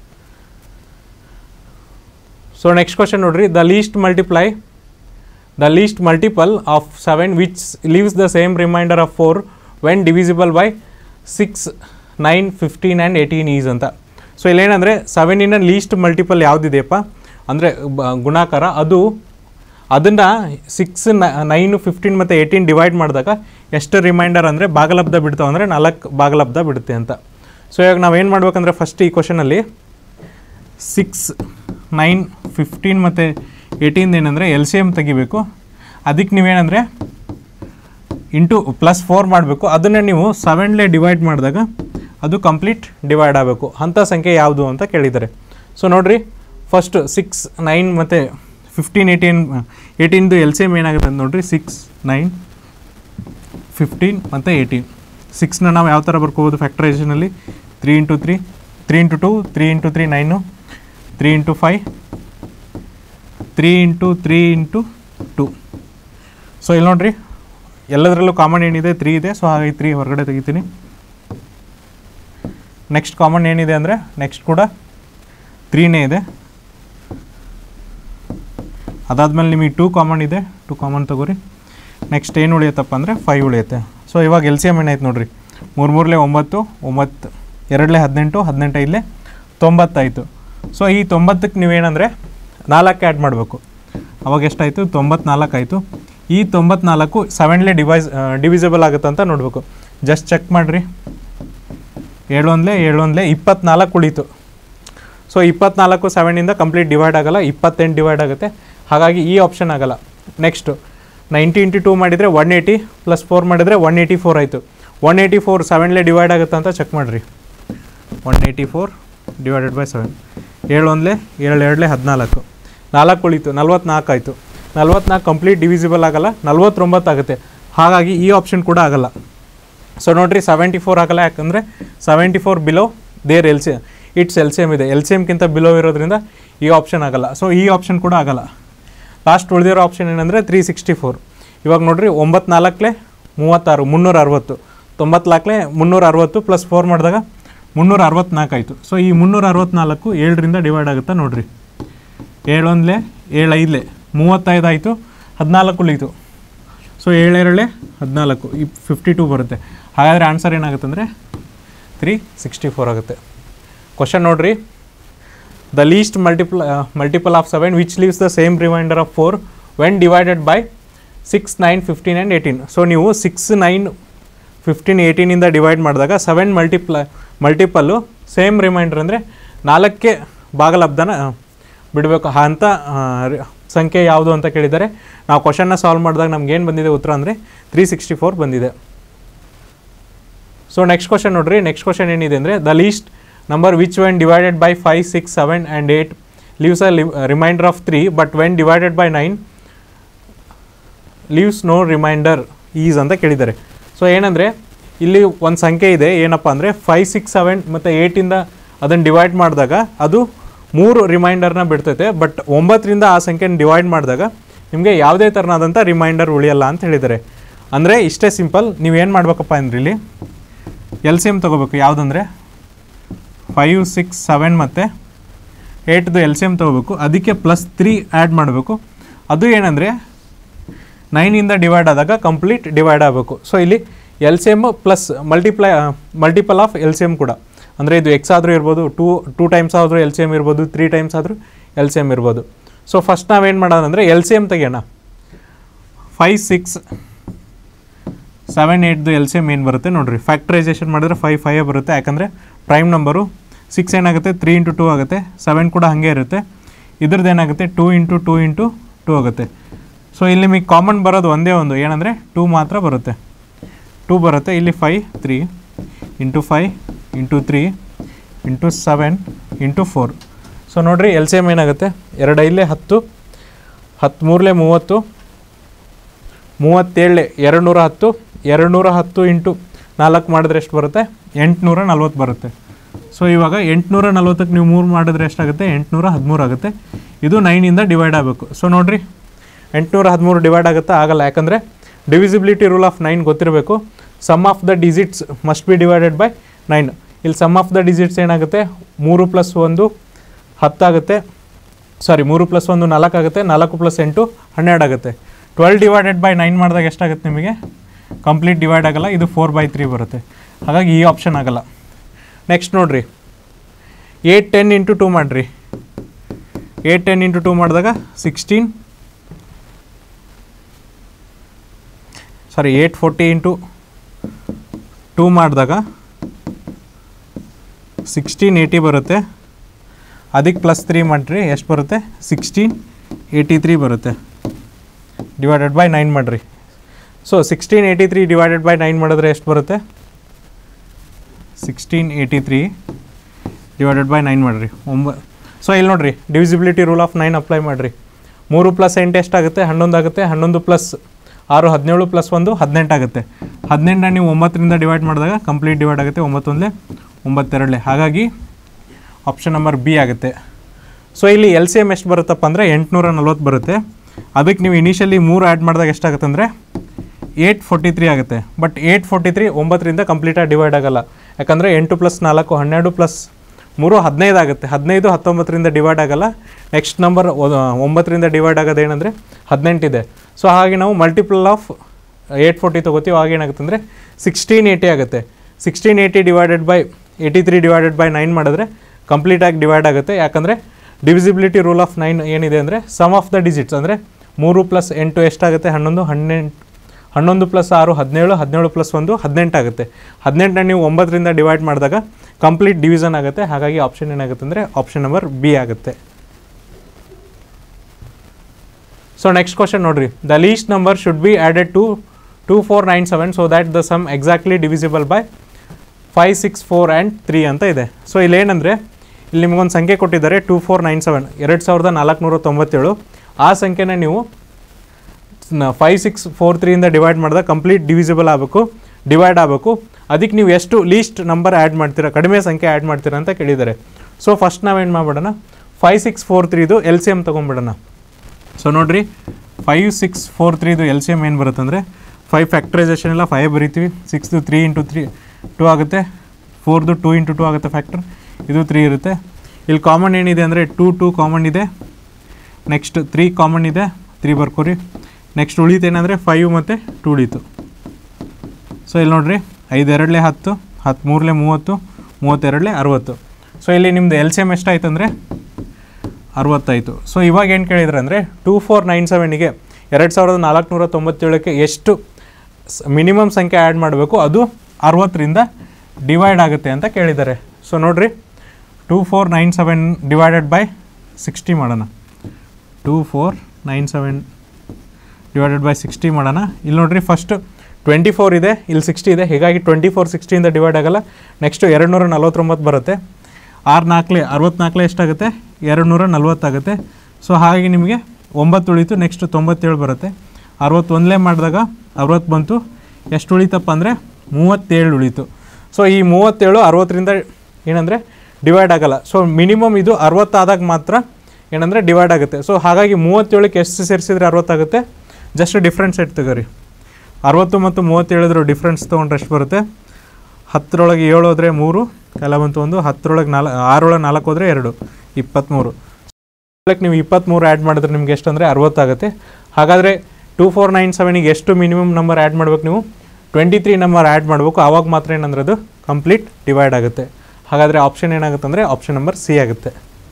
[SPEAKER 1] ಸೊ ನೆಕ್ಸ್ಟ್ ಕ್ವಶನ್ ನೋಡ್ರಿ the least multiply the least multiple of seven which leaves the same reminder of four when divisible by six nine fifteen and eighteen is ಅಂತ so ಇಲ್ಲೇನಂದರೆ ಸೆವೆನಿನ least multiple ಯಾವುದಿದೆಯಪ್ಪ ಅಂದರೆ ಗುಣಾಕಾರ ಅದು ಅದನ್ನು ಸಿಕ್ಸ್ ನೈನು ಫಿಫ್ಟೀನ್ ಮತ್ತು ಏಯ್ಟೀನ್ ಡಿವೈಡ್ ಮಾಡಿದಾಗ ಎಷ್ಟು ರಿಮೈಂಡರ್ ಅಂದರೆ ಭಾಗಲಬ್ಧ ಬಿಡ್ತಾವೆ ಅಂದರೆ ನಾಲ್ಕು ಭಾಗಲಬ್ಧ ಬಿಡುತ್ತೆ ಅಂತ ಸೊ ಇವಾಗ ನಾವೇನು ಮಾಡ್ಬೇಕಂದ್ರೆ ಫಸ್ಟ್ ಈ ಕ್ವಶನಲ್ಲಿ ಸಿಕ್ಸ್ ನೈನ್ ಫಿಫ್ಟೀನ್ ಮತ್ತು ಏಯ್ಟೀನ್ ಏನಂದರೆ ಎಲ್ ಸಿ ಎಮ್ ತೆಗಿಬೇಕು ಅದಕ್ಕೆ ನೀವೇನಂದರೆ ಇಂಟು ಪ್ಲಸ್ ಫೋರ್ ಮಾಡಬೇಕು ಅದನ್ನು ನೀವು ಸೆವೆನ್ಲೇ ಡಿವೈಡ್ ಮಾಡಿದಾಗ ಅದು ಕಂಪ್ಲೀಟ್ ಡಿವೈಡ್ ಆಗಬೇಕು ಅಂಥ ಸಂಖ್ಯೆ ಯಾವುದು ಅಂತ ಕೇಳಿದ್ದಾರೆ ಸೊ ನೋಡಿರಿ ಫಸ್ಟ್ ಸಿಕ್ಸ್ ನೈನ್ ಮತ್ತು ಫಿಫ್ಟೀನ್ ಏಯ್ಟೀನ್ ಏಯ್ಟೀನ್ದು ಎಲ್ ಸಿ ಎಮ್ ಏನಾಗುತ್ತೆ ಅಂತ ನೋಡಿರಿ ಸಿಕ್ಸ್ ನೈನ್ ಫಿಫ್ಟೀನ್ ಮತ್ತು ಏಯ್ಟೀನ್ ಸಿಕ್ಸ್ನ ನಾವು ಯಾವ ಥರ ಬರ್ಕೋಬೋದು ಫ್ಯಾಕ್ಟ್ರೈಸೇಷನಲ್ಲಿ three into three three into two three into three nine three into five three into three into two so ಇಲ್ಲಿ ನೋಡಿರಿ ಎಲ್ಲದರಲ್ಲೂ ಕಾಮನ್ ಏನಿದೆ ತ್ರೀ ಇದೆ ಸೊ ಹಾಗಾಗಿ ತ್ರೀ ಹೊರಗಡೆ ತೆಗಿತೀನಿ ನೆಕ್ಸ್ಟ್ ಕಾಮನ್ ಏನಿದೆ ಅಂದರೆ ನೆಕ್ಸ್ಟ್ ಕೂಡ ತ್ರೀನೇ ಇದೆ ಅದಾದಮೇಲೆ ನಿಮಗೆ ಟೂ ಕಾಮನ್ ಇದೆ ಟೂ ಕಾಮನ್ ತಗೋರಿ ನೆಕ್ಸ್ಟ್ ಏನು ಉಳಿಯುತ್ತಪ್ಪ ಅಂದರೆ ಫೈವ್ ಉಳಿಯುತ್ತೆ ಸೊ ಇವಾಗ ಎಲ್ ಸಿ ಎಮ್ ಏನಾಯ್ತು ನೋಡಿರಿ ಮೂರು ಮೂರಲೇ ಒಂಬತ್ತು ಒಂಬತ್ತು ಎರಡಲೇ ಹದಿನೆಂಟು ಹದಿನೆಂಟು ಐದಲೇ ತೊಂಬತ್ತಾಯಿತು ಸೊ ಈ ತೊಂಬತ್ತಕ್ಕೆ ನೀವೇನಂದರೆ ನಾಲ್ಕು ಆ್ಯಡ್ ಮಾಡಬೇಕು ಅವಾಗ ಎಷ್ಟಾಯಿತು ತೊಂಬತ್ನಾಲ್ಕು ಆಯಿತು ಈ ತೊಂಬತ್ನಾಲ್ಕು ಸೆವೆನ್ಲೇ ಡಿವೈಸ್ ಡಿವಿಸಿಬಲ್ ಆಗುತ್ತೆ ಅಂತ ನೋಡಬೇಕು ಜಸ್ಟ್ ಚೆಕ್ ಮಾಡಿರಿ ಏಳೊಂದಲೇ ಏಳೊಂದಲೇ ಇಪ್ಪತ್ನಾಲ್ಕು ಉಳೀತು ಸೊ ಇಪ್ಪತ್ನಾಲ್ಕು ಸೆವೆನಿಂದ ಕಂಪ್ಲೀಟ್ ಡಿವೈಡ್ ಆಗಲ್ಲ ಇಪ್ಪತ್ತೆಂಟು ಡಿವೈಡ್ ಆಗುತ್ತೆ ಹಾಗಾಗಿ ಈ ಆಪ್ಷನ್ ಆಗಲ್ಲ ನೆಕ್ಸ್ಟು ನೈಂಟಿ ಇಂಟು ಟೂ ಮಾಡಿದರೆ ಒನ್ ಏಯ್ಟಿ ಪ್ಲಸ್ ಫೋರ್ ಮಾಡಿದರೆ ಒನ್ ಏಯ್ಟಿ ಫೋರ್ ಆಯಿತು ಒನ್ ಏಯ್ಟಿ ಫೋರ್ ಸೆವೆನ್ಲೇ ಡಿವೈಡ್ ಆಗುತ್ತೆ ಅಂತ ಚೆಕ್ ಮಾಡಿರಿ one eighty four divided by seven ಏಳು ಒಂದಲೇ ಏಳು ಎರಡಲೇ ಹದಿನಾಲ್ಕು ನಾಲ್ಕು ಉಳೀತು ನಲ್ವತ್ನಾಲ್ಕು ಆಯಿತು ನಲ್ವತ್ನಾಲ್ಕು ಕಂಪ್ಲೀಟ್ ಡಿವಿಸಿಬಲ್ ಆಗಲ್ಲ ನಲ್ವತ್ತೊಂಬತ್ತು ಆಗುತ್ತೆ ಹಾಗಾಗಿ ಈ ಆಪ್ಷನ್ ಕೂಡ ಆಗಲ್ಲ ಸೊ ನೋಡಿರಿ ಸೆವೆಂಟಿ ಫೋರ್ ಆಗಲ್ಲ ಯಾಕಂದರೆ seventy four below there L C it's L C M ಇದೆ ಎಲ್ ಸಿ ಎಮ್ಗಿಂತ ಬಿಲೋ ಇರೋದ್ರಿಂದ ಈ ಆಪ್ಷನ್ ಆಗಲ್ಲ ಸೊ ಈ ಆಪ್ಷನ್ ಕೂಡ ಆಗಲ್ಲ ಲಾಸ್ಟ್ ಉಳಿದಿರೋ ಆಪ್ಷನ್ ಏನಂದರೆ ತ್ರೀ ಸಿಕ್ಸ್ಟಿ ಫೋರ್ ಇವಾಗ ನೋಡಿರಿ ಒಂಬತ್ತು ನಾಲ್ಕಲೆ ಮೂವತ್ತಾರು ಮುನ್ನೂರ ಅರವತ್ತು ತೊಂಬತ್ನಾಲ್ಕಲೆ ಮುನ್ನೂರ ಅರವತ್ತು ಪ್ಲಸ್ ಫೋರ್ ಮಾಡಿದಾಗ ಮುನ್ನೂರ ಅರವತ್ನಾಲ್ಕು ಆಯಿತು ಸೊ ಈ ಮುನ್ನೂರ ಅರವತ್ನಾಲ್ಕು ಏಳರಿಂದ ಡಿವೈಡ್ ಆಗುತ್ತಾ ನೋಡಿರಿ ಏಳೊಂದಲೇ ಏಳೈದಲೇ ಮೂವತ್ತೈದು ಆಯಿತು ಹದಿನಾಲ್ಕು ಉಳೀತು ಸೊ ಏಳೆರಳೆ ಹದಿನಾಲ್ಕು ಈ ಫಿಫ್ಟಿ ಟೂ ಬರುತ್ತೆ ಹಾಗಾದರೆ ಆನ್ಸರ್ ಏನಾಗುತ್ತೆ ಅಂದರೆ ತ್ರೀ ಸಿಕ್ಸ್ಟಿ ಫೋರ್ ಆಗುತ್ತೆ ಕ್ವಶನ್ ನೋಡ್ರಿ the least multiple multiple of seven which leaves the same reminder of four when divided by six nine fifteen and eighteen so ನೀವು ಸಿಕ್ಸ್ ನೈನ್ ಫಿಫ್ಟೀನ್ ಏಯ್ಟೀನಿಂದ divide ಮಾಡಿದಾಗ seven multiple multiple same remainder ಅಂದರೆ ನಾಲ್ಕಕ್ಕೆ ಭಾಗಲಬ್ಧನ ಬಿಡಬೇಕು ಅಂಥ ಆ, ರಿ- ಸಂಖ್ಯೆ ಯಾವುದು ಅಂತ ಕೇಳಿದ್ದಾರೆ ನಾವು ಕ್ವಶನ್ನ ಸಾಲ್ವ್ ಮಾಡಿದಾಗ ನಮ್ಗೆ ಏನು ಬಂದಿದೆ ಉತ್ತರ ಅಂದರೆ ತ್ರೀ ಸಿಕ್ಸ್ಟಿ ಫೋರ್ ಬಂದಿದೆ ಸೊ ನೆಕ್ಸ್ಟ್ ಕ್ವಶನ್ ನೋಡ್ರಿ ನೆಕ್ಸ್ಟ್ ಕ್ವಶನ್ ಏನಿದೆ ಅಂದರೆ the least number which when divided by five six seven and eight leaves a remainder of three but when divided by nine leaves no remainder is ಅಂತ ಕೇಳಿದ್ದಾರೆ so ಏನಂದರೆ ಇಲ್ಲಿ ಒಂದು ಸಂಖ್ಯೆ ಇದೆ ಏನಪ್ಪ ಅಂದರೆ ಫೈವ್ ಸಿಕ್ಸ್ ಸೆವೆನ್ ಮತ್ತು ಏಯ್ಟಿಂದ ಅದನ್ನು ಡಿವೈಡ್ ಮಾಡಿದಾಗ ಅದು ಮೂರು ರಿಮೈಂಡರ್ನ ಬಿಡ್ತೈತೆ ಬಟ್ ಒಂಬತ್ತರಿಂದ ಆ ಸಂಖ್ಯೆನ ಡಿವೈಡ್ ಮಾಡಿದಾಗ ನಿಮಗೆ ಯಾವುದೇ ಥರನಾದಂಥ ರಿಮೈಂಡರ್ ಉಳಿಯಲ್ಲ ಅಂತ ಹೇಳಿದ್ದಾರೆ ಅಂದರೆ ಇಷ್ಟೇ ಸಿಂಪಲ್ ನೀವೇನು ಮಾಡ್ಬೇಕಪ್ಪ ಅಂದ್ರೆ ಇಲ್ಲಿ ಎಲ್ ಸಿ ಎಮ್ ತೊಗೋಬೇಕು ಯಾವುದಂದರೆ ಫೈವ್ ಸಿಕ್ಸ್ ಸೆವೆನ್ ಮತ್ತು ಏಯ್ಟ್ದು ಎಲ್ ಸಿ ಎಮ್ ತೊಗೋಬೇಕು ಅದಕ್ಕೆ ಪ್ಲಸ್ ತ್ರೀ ಆ್ಯಡ್ ಮಾಡಬೇಕು ಅದು ಏನಂದರೆ ನೈನಿಂದ ಡಿವೈಡ್ ಆದಾಗ ಕಂಪ್ಲೀಟ್ ಡಿವೈಡ್ ಆಗಬೇಕು ಸೊ ಇಲ್ಲಿ L C M plus multiply multiple of L C M ಕೂಡ ಅಂದರೆ ಇದು ಎಕ್ಸ್ ಆದರೂ ಇರ್ಬೋದು ಟೂ ಟೂ ಟೈಮ್ಸ್ ಆದರೂ ಎಲ್ ಸಿ ಎಮ್ ಇರ್ಬೋದು ತ್ರೀ ಟೈಮ್ಸ್ ಆದರೂ ಎಲ್ ಸಿ ಎಮ್ ಇರ್ಬೋದು ಸೊ ಫಸ್ಟ್ ನಾವೇನು ಮಾಡೋಣ ಅಂದರೆ ಎಲ್ ಸಿ ಎಮ್ ತೆಗಿಯೋಣ ಫೈವ್ ಸಿಕ್ಸ್ ಸೆವೆನ್ ಏಯ್ಟ್ದು ಎಲ್ ಸಿ ಎಮ್ ಏನು ಬರುತ್ತೆ ನೋಡಿರಿ ಫ್ಯಾಕ್ಟ್ರೈಸೇಷನ್ ಮಾಡಿದ್ರೆ ಫೈವ್ ಫೈವೇ ಬರುತ್ತೆ ಯಾಕಂದರೆ ಪ್ರೈಮ್ ನಂಬರು ಸಿಕ್ಸ್ ಏನಾಗುತ್ತೆ ತ್ರೀ ಇಂಟು ಟೂ ಆಗುತ್ತೆ ಸೆವೆನ್ ಕೂಡ ಹಾಗೆ ಇರುತ್ತೆ ಇದ್ರದ್ದು ಏನಾಗುತ್ತೆ two into two into two ಆಗುತ್ತೆ ಸೊ ಇಲ್ಲಿ ನಿಮಗೆ ಕಾಮನ್ ಬರೋದು ಒಂದೇ ಒಂದು ಏನಂದರೆ ಟೂ ಮಾತ್ರ ಬರುತ್ತೆ ಟೂ ಬರುತ್ತೆ ಇಲ್ಲಿ five three into five into three into seven into four so ನೋಡಿರಿ ಎಲ್ ಸಿ ಎಮ್ ಏನಾಗುತ್ತೆ ಎರಡು ಐದಲೇ ಹತ್ತು ಹತ್ತು ಮೂರಲೇ ಮೂವತ್ತು ಮೂವತ್ತೇಳಲೆ ಎರಡು ನೂರ ಹತ್ತು ಎರಡು ನೂರ ಹತ್ತು ಇಂಟು ನಾಲ್ಕು ಮಾಡಿದ್ರೆ ಎಷ್ಟು ಬರುತ್ತೆ ಎಂಟುನೂರ ನಲ್ವತ್ತು ಬರುತ್ತೆ ಸೊ ಇವಾಗ ಎಂಟುನೂರ ನಲ್ವತ್ತಕ್ಕೆ ನೀವು ಮೂರು ಮಾಡಿದ್ರೆ ಎಷ್ಟಾಗುತ್ತೆ ಎಂಟುನೂರ ಹದಿಮೂರು ಆಗುತ್ತೆ ಇದು ನೈನಿಂದ ಡಿವೈಡ್ ಆಗಬೇಕು ಸೊ ನೋಡಿರಿ ಎಂಟುನೂರ ಹದಿಮೂರು ಡಿವೈಡ್ ಆಗುತ್ತಾ ಆಗಲ್ಲ ಯಾಕಂದರೆ ಡಿವಿಸಿಬಿಲಿಟಿ ರೂಲ್ ಆಫ್ ನೈನ್ ಗೊತ್ತಿರಬೇಕು sum of the digits must be divided by nine ಇಲ್ಲಿ ಸಮ್ ಆಫ್ ದ ಡಿಜಿಟ್ಸ್ ಏನಾಗುತ್ತೆ ಮೂರು ಪ್ಲಸ್ ಒಂದು ಹತ್ತಾಗುತ್ತೆ ಸಾರಿ ಮೂರು ಪ್ಲಸ್ ಒಂದು ನಾಲ್ಕು ಆಗುತ್ತೆ ನಾಲ್ಕು ಪ್ಲಸ್ ಎಂಟು ಹನ್ನೆರಡು ಆಗುತ್ತೆ ಟ್ವೆಲ್ ಡಿವೈಡೆಡ್ ಬೈ ನೈನ್ ಮಾಡಿದಾಗ ಎಷ್ಟಾಗುತ್ತೆ ನಿಮಗೆ ಕಂಪ್ಲೀಟ್ ಡಿವೈಡ್ ಆಗಲ್ಲ ಇದು ಫೋರ್ ಬೈ ತ್ರೀ ಬರುತ್ತೆ ಹಾಗಾಗಿ ಈ ಆಪ್ಷನ್ ಆಗಲ್ಲ ನೆಕ್ಸ್ಟ್ ನೋಡಿರಿ ಏಯ್ಟ್ ಟೆನ್ ಇಂಟು ಟೂ ಮಾಡಿರಿ ಏಯ್ಟ್ ಟೆನ್ ಇಂಟು ಟೂ ಮಾಡಿದಾಗ sixteen sorry eight forty into two ಮಾಡಿದಾಗ ಸಿಕ್ಸ್ಟೀನ್ ಏಯ್ಟಿ ಬರುತ್ತೆ ಅದಕ್ಕೆ ಪ್ಲಸ್ ತ್ರೀ ಮಾಡಿರಿ ಎಷ್ಟು ಬರುತ್ತೆ ಸಿಕ್ಸ್ಟೀನ್ ಏಯ್ಟಿ ತ್ರೀ ಬರುತ್ತೆ ಡಿವೈಡೆಡ್ ಬೈ ನೈನ್ ಮಾಡಿರಿ so sixteen eighty three divided by nine ಮಾಡಿದ್ರೆ ಎಷ್ಟು ಬರುತ್ತೆ sixteen eighty three divided by nine ಮಾಡಿರಿ ಒಂಬ ಸೊ ಇಲ್ಲಿ ನೋಡಿರಿ divisibility rule of nine apply ಮಾಡಿರಿ ಮೂರು ಪ್ಲಸ್ ಎಂಟು ಎಷ್ಟಾಗುತ್ತೆ ಹನ್ನೊಂದು ಆಗುತ್ತೆ ಹನ್ನೊಂದು ಪ್ಲಸ್ ಆರು ಹದಿನೇಳು ಪ್ಲಸ್ ಒಂದು ಹದಿನೆಂಟು ಆಗುತ್ತೆ ಹದಿನೆಂಟನ್ನ ನೀವು ಒಂಬತ್ತರಿಂದ ಡಿವೈಡ್ ಮಾಡಿದಾಗ ಕಂಪ್ಲೀಟ್ ಡಿವೈಡ್ ಆಗುತ್ತೆ ಒಂಬತ್ತೊಂದಲೇ ಒಂಬತ್ತೆರಡಲೇ ಹಾಗಾಗಿ ಆಪ್ಷನ್ ನಂಬರ್ ಬಿ ಆಗುತ್ತೆ ಸೊ ಇಲ್ಲಿ ಎಲ್ ಸಿ ಎಮ್ ಎಷ್ಟು ಬರುತ್ತಪ್ಪ ಅಂದರೆ ಎಂಟುನೂರ ನಲ್ವತ್ತು ಬರುತ್ತೆ ಅದಕ್ಕೆ ನೀವು ಇನಿಷಿಯಲಿ ಮೂರು ಆ್ಯಡ್ ಮಾಡಿದಾಗ ಎಷ್ಟಾಗುತ್ತೆ ಅಂದರೆ ಏಯ್ಟ್ ಫೋರ್ಟಿ ತ್ರೀ ಆಗುತ್ತೆ ಬಟ್ ಏಯ್ಟ್ ಫೋರ್ಟಿ ತ್ರೀ ಒಂಬತ್ತರಿಂದ ಕಂಪ್ಲೀಟಾಗಿ ಡಿವೈಡ್ ಆಗಲ್ಲ ಯಾಕಂದರೆ ಎಂಟು ಪ್ಲಸ್ ನಾಲ್ಕು ಹನ್ನೆರಡು ಪ್ಲಸ್ ಮೂರು ಹದಿನೈದು ಆಗುತ್ತೆ ಹದಿನೈದು ಹತ್ತೊಂಬತ್ತರಿಂದ ಡಿವೈಡ್ ಆಗಲ್ಲ ನೆಕ್ಸ್ಟ್ ನಂಬರ್ ಒಂಬತ್ತರಿಂದ ಡಿವೈಡ್ ಆಗೋದು ಏನಂದರೆ ಹದಿನೆಂಟಿದೆ ಸೊ ಹಾಗೆ ನಾವು ಮಲ್ಟಿಪಲ್ ಆಫ್ ಏಯ್ಟ್ ಫೋರ್ಟಿ ತೊಗೋತೀವಿ ಆಗ ಏನಾಗುತ್ತೆ ಅಂದರೆ ಸಿಕ್ಸ್ಟೀನ್ ಏಯ್ಟಿ ಆಗುತ್ತೆ sixteen eighty divided by eighty three divided by nine ಮಾಡಿದ್ರೆ ಕಂಪ್ಲೀಟಾಗಿ ಡಿವೈಡ್ ಆಗುತ್ತೆ ಯಾಕಂದರೆ ಡಿವಿಸಿಬಿಲಿಟಿ ರೂಲ್ ಆಫ್ ನೈನ್ ಏನಿದೆ ಅಂದರೆ ಸಮ್ ಆಫ್ ದ ಡಿಜಿಟ್ಸ್ ಅಂದರೆ ಮೂರು ಪ್ಲಸ್ ಎಂಟು ಎಷ್ಟಾಗುತ್ತೆ ಹನ್ನೊಂದು ಹನ್ನೆಂಟು ಹನ್ನೊಂದು ಪ್ಲಸ್ ಆರು ಹದಿನೇಳು ಹದಿನೇಳು ಪ್ಲಸ್ ಒಂದು ಹದಿನೆಂಟು ಆಗುತ್ತೆ ಹದಿನೆಂಟನ್ನ ನೀವು ಒಂಬತ್ತರಿಂದ ಡಿವೈಡ್ ಮಾಡಿದಾಗ ಕಂಪ್ಲೀಟ್ ಡಿವಿಷನ್ ಆಗುತ್ತೆ ಹಾಗಾಗಿ ಆಪ್ಷನ್ ಏನಾಗುತ್ತೆ ಅಂದರೆ ಆಪ್ಷನ್ ನಂಬರ್ ಬಿ ಆಗುತ್ತೆ ಸೊ ನೆಕ್ಸ್ಟ್ ಕ್ವಶನ್ ನೋಡ್ರಿ the least number should be added to two four nine seven so that the sum exactly divisible by five six four and three ಅಂತ ಇದೆ so ಇಲ್ಲಿ ಏನಂದರೆ ಇಲ್ಲಿ ನಿಮಗೊಂದು ಸಂಖ್ಯೆ ಕೊಟ್ಟಿದ್ದಾರೆ ಟೂ ಫೋರ್ ನೈನ್ ಸೆವೆನ್ ಎರಡು ಸಾವಿರದ ನಾಲ್ಕುನೂರ ತೊಂಬತ್ತೇಳು ಆ ಸಂಖ್ಯೆನ ನೀವು ಫೈವ್ ಸಿಕ್ಸ್ ಫೋರ್ ತ್ರೀಯಿಂದ ಡಿವೈಡ್ ಮಾಡಿದಾಗ ಕಂಪ್ಲೀಟ್ ಡಿವಿಸಿಬಲ್ ಆಗಬೇಕು ಡಿವೈಡ್ ಆಗಬೇಕು ಅದಕ್ಕೆ ನೀವು ಎಷ್ಟು ಲೀಸ್ಟ್ ನಂಬರ್ ಆ್ಯಡ್ ಮಾಡ್ತೀರಾ ಕಡಿಮೆ ಸಂಖ್ಯೆ ಆ್ಯಡ್ ಮಾಡ್ತೀರಾ ಅಂತ ಕೇಳಿದ್ದಾರೆ ಸೊ ಫಸ್ಟ್ ನಾವೇನು ಮಾಡ್ಬಿಡೋಣ ಫೈವ್ ಸಿಕ್ಸ್ ಫೋರ್ ತ್ರೀದು ಎಲ್ ಸಿ ಎಮ್ ತೊಗೊಂಬಿಡೋಣ ಸೊ ನೋಡಿರಿ ಫೈವ್ ಸಿಕ್ಸ್ ಫೋರ್ ತ್ರೀದು ಎಲ್ ಸಿ ಎಮ್ ಏನು ಬರುತ್ತೆ ಅಂದರೆ ಫೈವ್ ಫ್ಯಾಕ್ಟ್ರೈಸೇಷನ್ ಎಲ್ಲ ಫೈವ್ ಬರಿತೀವಿ ಸಿಕ್ಸ್ದು ತ್ರೀ ಇಂಟು ತ್ರೀ ಟೂ ಆಗುತ್ತೆ ಫೋರ್ದು ಟೂ ಇಂಟು ಟೂ ಆಗುತ್ತೆ ಫ್ಯಾಕ್ಟ್ರ್ ಇದು ತ್ರೀ ಇರುತ್ತೆ ಇಲ್ಲಿ ಕಾಮನ್ ಏನಿದೆ ಅಂದರೆ ಟೂ ಟೂ ಕಾಮನ್ ಇದೆ ನೆಕ್ಸ್ಟ್ ತ್ರೀ ಕಾಮನ್ ಇದೆ ತ್ರೀ ಬರ್ಕೋರಿ ನೆಕ್ಸ್ಟ್ ಉಳಿತು ಏನಂದರೆ ಫೈವ್ ಮತ್ತು ಟೂ ಉಳೀತು ಸೊ ಇಲ್ಲಿ ನೋಡಿರಿ ಐದು ಎರಡಲೇ ಹತ್ತು ಹತ್ತು ಮೂರಲೇ ಮೂವತ್ತು ಮೂವತ್ತೆರಡಲೇ ಅರುವತ್ತು ಸೊ ಇಲ್ಲಿ ನಿಮ್ಮದು ಎಲ್ ಸಿ ಎಮ್ ಎಷ್ಟಾಯ್ತು ಅಂದರೆ ಅರವತ್ತಾಯಿತು ಸೊ ಇವಾಗ ಏನು ಕೇಳಿದ್ರೆ ಅಂದರೆ ಟೂ ಫೋರ್ ನೈನ್ ಸೆವೆನಿಗೆ ಎರಡು ಸಾವಿರದ ನಾಲ್ಕುನೂರ ತೊಂಬತ್ತೇಳಕ್ಕೆ ಎಷ್ಟು ಮಿನಿಮಮ್ ಸಂಖ್ಯೆ ಆ್ಯಡ್ ಮಾಡಬೇಕು ಅದು ಅರವತ್ತರಿಂದ ಡಿವೈಡ್ ಆಗುತ್ತೆ ಅಂತ ಕೇಳಿದ್ದಾರೆ ಸೊ ನೋಡಿರಿ two four nine seven divided by sixty ಮಾಡೋಣ two four nine seven divided by sixty ಮಾಡೋಣ ಇಲ್ಲಿ ನೋಡಿರಿ ಫಸ್ಟ್ ಟ್ವೆಂಟಿ ಫೋರ್ ಇದೆ ಇಲ್ಲಿ ಸಿಕ್ಸ್ಟಿ ಇದೆ ಹೀಗಾಗಿ ಟ್ವೆಂಟಿ ಫೋರ್ ಸಿಕ್ಸ್ಟಿಯಿಂದ ಡಿವೈಡ್ ಆಗಲ್ಲ ನೆಕ್ಸ್ಟು ಎರಡು ನೂರ ನಲ್ವತ್ತೊಂಬತ್ತು ಬರುತ್ತೆ ಆರು ನಾಲ್ಕಲೆ ಅರವತ್ನಾಲ್ಕಲೆ ಎಷ್ಟಾಗುತ್ತೆ ಎರಡು ನೂರ ನಲ್ವತ್ತಾಗುತ್ತೆ ಸೊ ಹಾಗೆ ನಿಮಗೆ ಒಂಬತ್ತು ಉಳೀತು ನೆಕ್ಸ್ಟ್ ತೊಂಬತ್ತೇಳು ಬರುತ್ತೆ ಅರವತ್ತೊಂದಲೇ ಮಾಡಿದಾಗ ಅರವತ್ತು ಬಂತು ಎಷ್ಟು ಉಳಿತಪ್ಪ ಅಂದರೆ ಮೂವತ್ತೇಳು ಉಳೀತು ಸೊ ಈ ಮೂವತ್ತೇಳು ಅರವತ್ತರಿಂದ ಏನಂದರೆ ಡಿವೈಡ್ ಆಗಲ್ಲ ಸೊ ಮಿನಿಮಮ್ ಇದು ಅರವತ್ತಾದಾಗ ಮಾತ್ರ ಏನಂದರೆ ಡಿವೈಡ್ ಆಗುತ್ತೆ ಸೊ ಹಾಗಾಗಿ ಮೂವತ್ತೇಳಕ್ಕೆ ಎಷ್ಟು ಸೇರಿಸಿದ್ರೆ ಅರವತ್ತಾಗುತ್ತೆ ಜಸ್ಟ್ ಡಿಫ್ರೆನ್ಸ್ ಇಟ್ಟು ತಗೋರಿ ಅರವತ್ತು ಮತ್ತು ಮೂವತ್ತೇಳದ್ರ ಡಿಫ್ರೆನ್ಸ್ ತೊಗೊಂಡ್ರೆ ಎಷ್ಟು ಬರುತ್ತೆ ಹತ್ತರೊಳಗೆ ಏಳು ಹೋದರೆ ಮೂರು ಕೆಲ ಬಂತು ಒಂದು ಹತ್ತರೊಳಗೆ ನಾಲ್ಕು ಆರೊಳಗೆ ನಾಲ್ಕು ಹೋದರೆ ಎರಡು ಇಪ್ಪತ್ತ್ಮೂರು ಅದಕ್ಕೆ ನೀವು ಇಪ್ಪತ್ತ್ಮೂರು ಆ್ಯಡ್ ಮಾಡಿದ್ರೆ ನಿಮ್ಗೆ ಎಷ್ಟು ಅಂದರೆ ಅರವತ್ತಾಗುತ್ತೆ ಹಾಗಾದರೆ ಟೂ ಫೋರ್ ನೈನ್ ಸೆವೆನಿಗೆ ಎಷ್ಟು ಮಿನಿಮಮ್ ನಂಬರ್ ಆ್ಯಡ್ ಮಾಡ್ಬೇಕು ನೀವು ಟ್ವೆಂಟಿ ತ್ರೀ ನಂಬರ್ ಆ್ಯಡ್ ಮಾಡಬೇಕು ಆವಾಗ ಮಾತ್ರ ಏನಂದ್ರೆ ಅದು ಕಂಪ್ಲೀಟ್ ಡಿವೈಡ್ ಆಗುತ್ತೆ ಹಾಗಾದರೆ ಆಪ್ಷನ್ ಏನಾಗುತ್ತೆ ಅಂದರೆ ಆಪ್ಷನ್ ನಂಬರ್ ಸಿ ಆಗುತ್ತೆ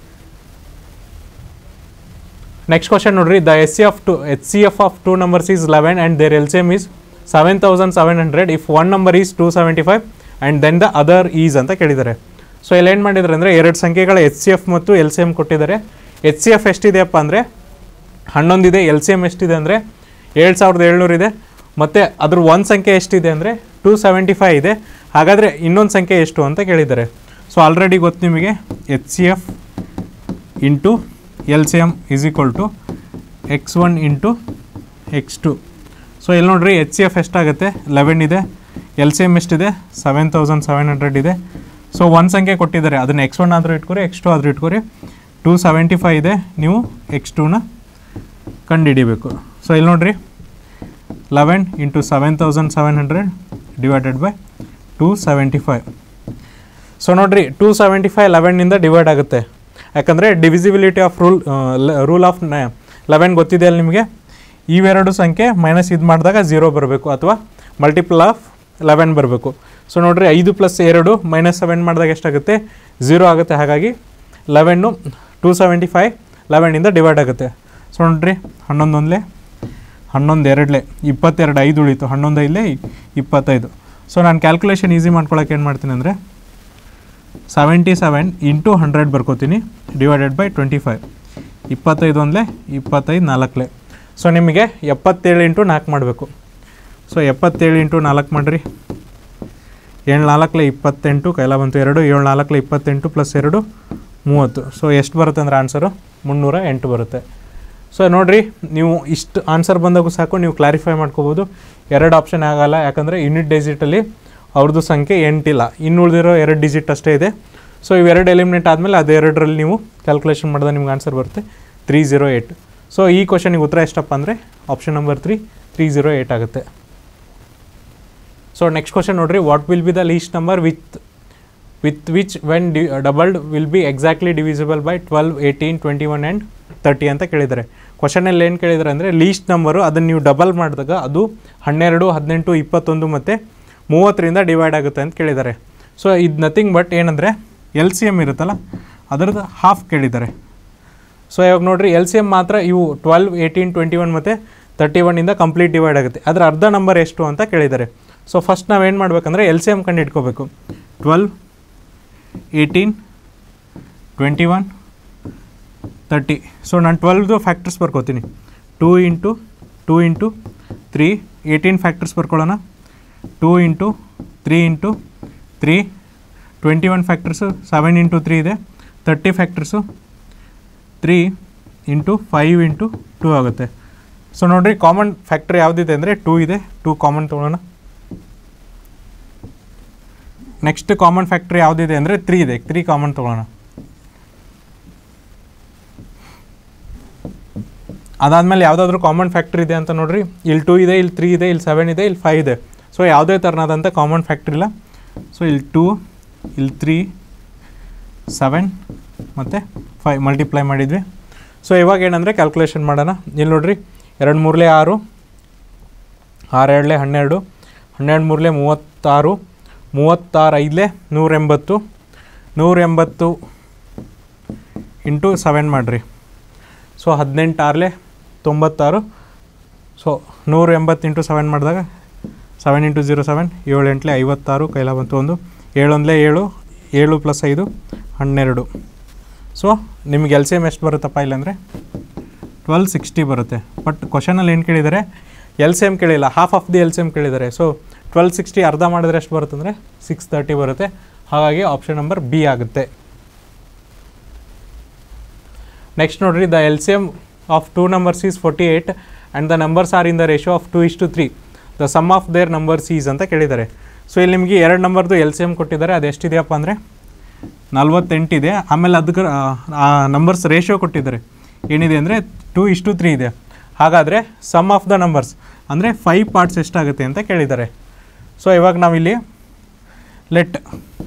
[SPEAKER 1] ನೆಕ್ಸ್ಟ್ ಕ್ವಶನ್ ನೋಡ್ರಿ the S C of two H C F of two numbers is eleven and their L same is seven thousand seven hundred if one number is two seventy five and then the other is ಅಂತ ಕೇಳಿದ್ದಾರೆ so ಇಲ್ಲಿ ಏನು ಮಾಡಿದ್ದಾರೆ ಅಂದರೆ ಎರಡು ಸಂಖ್ಯೆಗಳ H C F ಮತ್ತು L C M ಕೊಟ್ಟಿದ್ದಾರೆ ಎಚ್ ಸಿ ಎಫ್ ಎಷ್ಟಿದೆಯಪ್ಪ ಅಂದರೆ ಹನ್ನೊಂದಿದೆ ಎಲ್ ಸಿ ಎಮ್ ಎಷ್ಟಿದೆ ಅಂದರೆ ಏಳು ಸಾವಿರದ ಏಳ್ನೂರಿದೆ ಮತ್ತು ಅದ್ರ ಒಂದು ಸಂಖ್ಯೆ ಎಷ್ಟಿದೆ ಅಂದರೆ ಟೂ ಸೆವೆಂಟಿ ಫೈವ್ ಇದೆ ಹಾಗಾದರೆ ಇನ್ನೊಂದು ಸಂಖ್ಯೆ ಎಷ್ಟು ಅಂತ ಕೇಳಿದ್ದಾರೆ ಸೊ ಆಲ್ರೆಡಿ ಗೊತ್ತು ನಿಮಗೆ H C F into L C M is equal to X one into X two so ಇಲ್ಲಿ ನೋಡ್ರಿ ಎಚ್ ಸಿ ಎಫ್ ಎಷ್ಟಾಗುತ್ತೆ ಲೆವೆನ್ ಇದೆ ಎಲ್ ಸಿ ಎಮ್ ಎಷ್ಟಿದೆ ಸೆವೆನ್ ತೌಸಂಡ್ ಸೆವೆನ್ ಹಂಡ್ರೆಡ್ ಇದೆ ಸೊ ಒಂದು ಸಂಖ್ಯೆ ಕೊಟ್ಟಿದ್ದಾರೆ ಅದನ್ನು ಎಕ್ಸ್ ಒನ್ ಆದರೂ ಇಟ್ಕೊರಿ ಎಕ್ಸ್ ಟು ಆದರೂ ಇಟ್ಕೊರಿ ಟೂ ಸೆವೆಂಟಿ ಫೈವ್ ಇದೆ ನೀವು ಎಕ್ಸ್ ಟೂನ ಕಂಡುಹಿಡಿಬೇಕು ಸೊ ಇಲ್ಲಿ ನೋಡ್ರಿ eleven into seven thousand seven hundred divided by two seventy five so ನೋಡ್ರಿ ಟೂ ಸೆವೆಂಟಿ ಫೈವ್ ಲೆವೆನ್ನಿಂದ ಡಿವೈಡ್ ಆಗುತ್ತೆ ಯಾಕಂದರೆ divisibility of rule rule of eleven ಗೊತ್ತಿದೆ ಅಲ್ಲಿ ನಿಮಗೆ ಇವೆರಡು ಸಂಖ್ಯೆ ಮೈನಸ್ ಇದು ಮಾಡಿದಾಗ ಝೀರೋ ಬರಬೇಕು ಅಥವಾ ಮಲ್ಟಿಪಲ್ ಆಫ್ ಲೆವೆನ್ ಬರಬೇಕು ಸೊ ನೋಡ್ರಿ ಐದು ಪ್ಲಸ್ ಎರಡು ಮೈನಸ್ ಸೆವೆನ್ ಮಾಡಿದಾಗ ಎಷ್ಟಾಗುತ್ತೆ ಝೀರೋ ಆಗುತ್ತೆ ಹಾಗಾಗಿ ಲೆವೆನ್ನು ಟೂ ಸೆವೆಂಟಿ ಫೈವ್ ಲೆವೆನಿಂದ ಡಿವೈಡ್ ಆಗುತ್ತೆ ಸೊ ನೋಡ್ರಿ ಹನ್ನೊಂದು ಒಂದಲೇ ಹನ್ನೊಂದು ಎರಡಲೇ ಇಪ್ಪತ್ತೆರಡು ಐದು ಉಳೀತು ಹನ್ನೊಂದು ಐದಲೇ ಇಪ್ಪತ್ತೈದು ಸೊ ನಾನು ಕ್ಯಾಲ್ಕುಲೇಷನ್ ಈಸಿ ಮಾಡ್ಕೊಳಕ್ಕೆ ಏನು ಮಾಡ್ತೀನಿ ಅಂದರೆ ಸೆವೆಂಟಿ ಸೆವೆನ್ ಇಂಟು ಹಂಡ್ರೆಡ್ ಬರ್ಕೋತೀನಿ ಡಿವೈಡೆಡ್ ಬೈ ಟ್ವೆಂಟಿ ಫೈವ್ ಇಪ್ಪತ್ತೈದು ಒಂದಲೇ ಇಪ್ಪತ್ತೈದು ನಾಲ್ಕಲೇ ಸೊ ನಿಮಗೆ ಎಪ್ಪತ್ತೇಳು ಇಂಟು ನಾಲ್ಕು ಮಾಡಬೇಕು ಸೊ ಎಪ್ಪತ್ತೇಳು ಇಂಟು ನಾಲ್ಕು ಮಾಡಿರಿ ಏಳು ನಾಲ್ಕಲೆ ಇಪ್ಪತ್ತೆಂಟು ಕೈಲ ಬಂತು ಎರಡು ಏಳು ನಾಲ್ಕಲೆ ಇಪ್ಪತ್ತೆಂಟು ಪ್ಲಸ್ ಎರಡು ಮೂವತ್ತು ಸೊ ಎಷ್ಟು ಬರುತ್ತೆ ಅಂದರೆ ಆನ್ಸರು ಮುನ್ನೂರ ಎಂಟು ಬರುತ್ತೆ ಸೊ ನೋಡಿರಿ ನೀವು ಇಷ್ಟು ಆನ್ಸರ್ ಬಂದಾಗೂ ಸಾಕು ನೀವು ಕ್ಲಾರಿಫೈ ಮಾಡ್ಕೋಬೋದು ಎರಡು ಆಪ್ಷನ್ ಆಗಲ್ಲ ಯಾಕಂದರೆ ಯೂನಿಟ್ ಡಿಜಿಟಲ್ಲಿ ಅವ್ರದ್ದು ಸಂಖ್ಯೆ ಎಂಟಿಲ್ಲ ಇನ್ನು ಉಳಿದಿರೋ ಎರಡು ಡಿಜಿಟ್ ಅಷ್ಟೇ ಇದೆ ಸೊ ಇವೆರಡು ಎಲಿಮಿನೇಟ್ ಆದಮೇಲೆ ಅದೆರಡರಲ್ಲಿ ನೀವು ಕ್ಯಾಲ್ಕುಲೇಷನ್ ಮಾಡಿದ್ರೆ ನಿಮ್ಗೆ ಆನ್ಸರ್ ಬರುತ್ತೆ ತ್ರೀ ಜೀರೋ ಏಯ್ಟ್ ಸೊ ಈ ಕ್ವಶನಿಗೆ ಉತ್ತರ ಎಷ್ಟಪ್ಪ ಅಂದರೆ option number three three zero eight ಆಗುತ್ತೆ ಸೊ ನೆಕ್ಸ್ಟ್ ಕ್ವಶನ್ ನೋಡ್ರಿ what will be the least number with with which when D doubled will be exactly divisible by twelve eighteen twenty one and thirty ಅಂತ ಕೇಳಿದ್ದಾರೆ ಕ್ವಶನಲ್ಲಿ ಏನು ಕೇಳಿದ್ದಾರೆ ಅಂದರೆ list number ಅದನ್ನು ನೀವು double ಮಾಡಿದಾಗ ಅದು ಹನ್ನೆರಡು ಹದಿನೆಂಟು ಇಪ್ಪತ್ತೊಂದು ಮತ್ತು ಮೂವತ್ತರಿಂದ ಡಿವೈಡ್ ಆಗುತ್ತೆ ಅಂತ ಕೇಳಿದ್ದಾರೆ ಸೊ ಇದು ನಥಿಂಗ್ ಬಟ್ ಏನಂದರೆ ಎಲ್ ಸಿ ಎಮ್ ಇರುತ್ತಲ್ಲ ಅದರದ್ದು ಹಾಫ್ ಕೇಳಿದ್ದಾರೆ ಸೊ ಇವಾಗ ನೋಡಿರಿ ಎಲ್ ಸಿ ಎಮ್ ಮಾತ್ರ ಇವು ಟ್ವೆಲ್ವ್ ಏಯ್ಟೀನ್ ಟ್ವೆಂಟಿ ಒನ್ ಮತ್ತು ತರ್ಟಿ ಒನ್ನಿಂದ ಕಂಪ್ಲೀಟ್ ಡಿವೈಡ್ ಆಗುತ್ತೆ ಅದರ ಅರ್ಧ ನಂಬರ್ ಎಷ್ಟು ಅಂತ ಕೇಳಿದ್ದಾರೆ ಸೊ ಫಸ್ಟ್ ನಾವೇನು ಮಾಡ್ಬೇಕಂದ್ರೆ ಎಲ್ ಸಿ ಎಮ್ ಕಂಡು ಇಟ್ಕೋಬೇಕು twelve eighteen twenty one thirty so ನಾನು ಟ್ವೆಲ್ವ್ದು ಫ್ಯಾಕ್ಟರ್ಸ್ ಬರ್ಕೋತೀನಿ two into two into three eighteen factors ಬರ್ಕೊಳ್ಳೋಣ two into three into three twenty one factors seven into three ಇದೆ thirty factors three into five into two ಆಗುತ್ತೆ so ನೋಡಿರಿ common factor ಯಾವುದಿದೆ ಅಂದರೆ two ಇದೆ ಟೂ ಕಾಮನ್ ತೊಗೊಳ್ಳೋಣ next common factor ಯಾವುದಿದೆ ಅಂದರೆ ತ್ರೀ ಇದೆ ತ್ರೀ ಕಾಮನ್ ತೊಗೊಳ್ಳೋಣ ಅದಾದಮೇಲೆ ಯಾವುದಾದ್ರೂ ಕಾಮನ್ ಫ್ಯಾಕ್ಟ್ರ್ ಇದೆ ಅಂತ ನೋಡ್ರಿ ಇಲ್ಲಿ ಟೂ ಇದೆ ಇಲ್ಲಿ ತ್ರೀ ಇದೆ ಇಲ್ಲಿ ಸೆವೆನ್ ಇದೆ ಇಲ್ಲಿ ಫೈವ್ ಇದೆ ಸೊ ಯಾವುದೇ ಥರನಾದಂಥ ಕಾಮನ್ ಫ್ಯಾಕ್ಟ್ರ್ ಇಲ್ಲ ಸೊ ಇಲ್ಲಿ ಟೂ ಇಲ್ಲಿ ತ್ರೀ ಸೆವೆನ್ ಮತ್ತು ಫೈವ್ ಮಲ್ಟಿಪ್ಲೈ ಮಾಡಿದ್ವಿ ಸೊ ಇವಾಗ ಏನಂದರೆ ಕ್ಯಾಲ್ಕುಲೇಷನ್ ಮಾಡೋಣ ಇಲ್ಲಿ ನೋಡ್ರಿ ಎರಡು ಮೂರಲೇ ಆರು ಆರು ಎರಡಲೇ ಹನ್ನೆರಡು ಹನ್ನೆರಡು ಮೂರಲೇ ಮೂವತ್ತಾರು ಮೂವತ್ತಾರು ಐದಲೇ ನೂರ ಎಂಬತ್ತು ನೂರ ಎಂಬತ್ತು ಇಂಟು ಸೆವೆನ್ ಮಾಡಿರಿ ಸೊ ಹದಿನೆಂಟು ಆರಲೇ ತೊಂಬತ್ತಾರು ಸೊ ನೂರ ಎಂಬತ್ತು ಇಂಟು ಸೆವೆನ್ ಮಾಡಿದಾಗ ಸೆವೆನ್ ಇಂಟು ಜೀರೋ ಸೆವೆನ್ ಏಳು ಎಂಟ್ಲೆ ಐವತ್ತಾರು ಕೈಲ ಬಂತು ಒಂದು ಏಳೊಂದಲೇ ಏಳು ಏಳು ಪ್ಲಸ್ ಐದು ಹನ್ನೆರಡು ಸೊ ನಿಮಗೆ ಎಲ್ ಸಿ ಎಮ್ ಎಷ್ಟು ಬರುತ್ತಪ್ಪ ಇಲ್ಲಾಂದರೆ ಟ್ವೆಲ್ ಸಿಕ್ಸ್ಟಿ ಬರುತ್ತೆ ಬಟ್ ಕ್ವಶನಲ್ಲಿ ಏನು ಕೇಳಿದ್ದಾರೆ ಎಲ್ ಸಿ ಎಮ್ ಕೇಳಿಲ್ಲ half of the L C M ಕೇಳಿದ್ದಾರೆ ಸೊ ಟ್ವೆಲ್ ಸಿಕ್ಸ್ಟಿ ಅರ್ಧ ಮಾಡಿದ್ರೆ ಎಷ್ಟು ಬರುತ್ತೆ ಅಂದರೆ ಸಿಕ್ಸ್ ತರ್ಟಿ ಬರುತ್ತೆ ಹಾಗಾಗಿ ಆಪ್ಷನ್ ನಂಬರ್ ಬಿ ಆಗುತ್ತೆ ನೆಕ್ಸ್ಟ್ ನೋಡ್ರಿ the L C M of two numbers is forty eight and the numbers are in the ratio of two is to three the sum of their numbers is ಅಂತ ಕೇಳಿದ್ದಾರೆ so ಇಲ್ಲಿ ನಿಮಗೆ ಎರಡು ನಂಬರ್ದು L C M ಕೊಟ್ಟಿದ್ದಾರೆ ಅದು ಎಷ್ಟಿದೆಯಪ್ಪ ಅಂದರೆ ನಲ್ವತ್ತೆಂಟಿದೆ ಆಮೇಲೆ ಅದಕ್ಕೆ ಆ ನಂಬರ್ಸ್ ರೇಷಿಯೋ ಕೊಟ್ಟಿದ್ದಾರೆ ಏನಿದೆ ಅಂದರೆ ಟು ಇಷ್ಟು ತ್ರೀ ಇದೆ ಹಾಗಾದರೆ ಸಮ್ ಆಫ್ ದ ನಂಬರ್ಸ್ ಅಂದರೆ ಫೈವ್ ಪಾರ್ಟ್ಸ್ ಎಷ್ಟಾಗುತ್ತೆ ಅಂತ ಕೇಳಿದ್ದಾರೆ ಸೊ ಇವಾಗ ನಾವಿಲ್ಲಿ let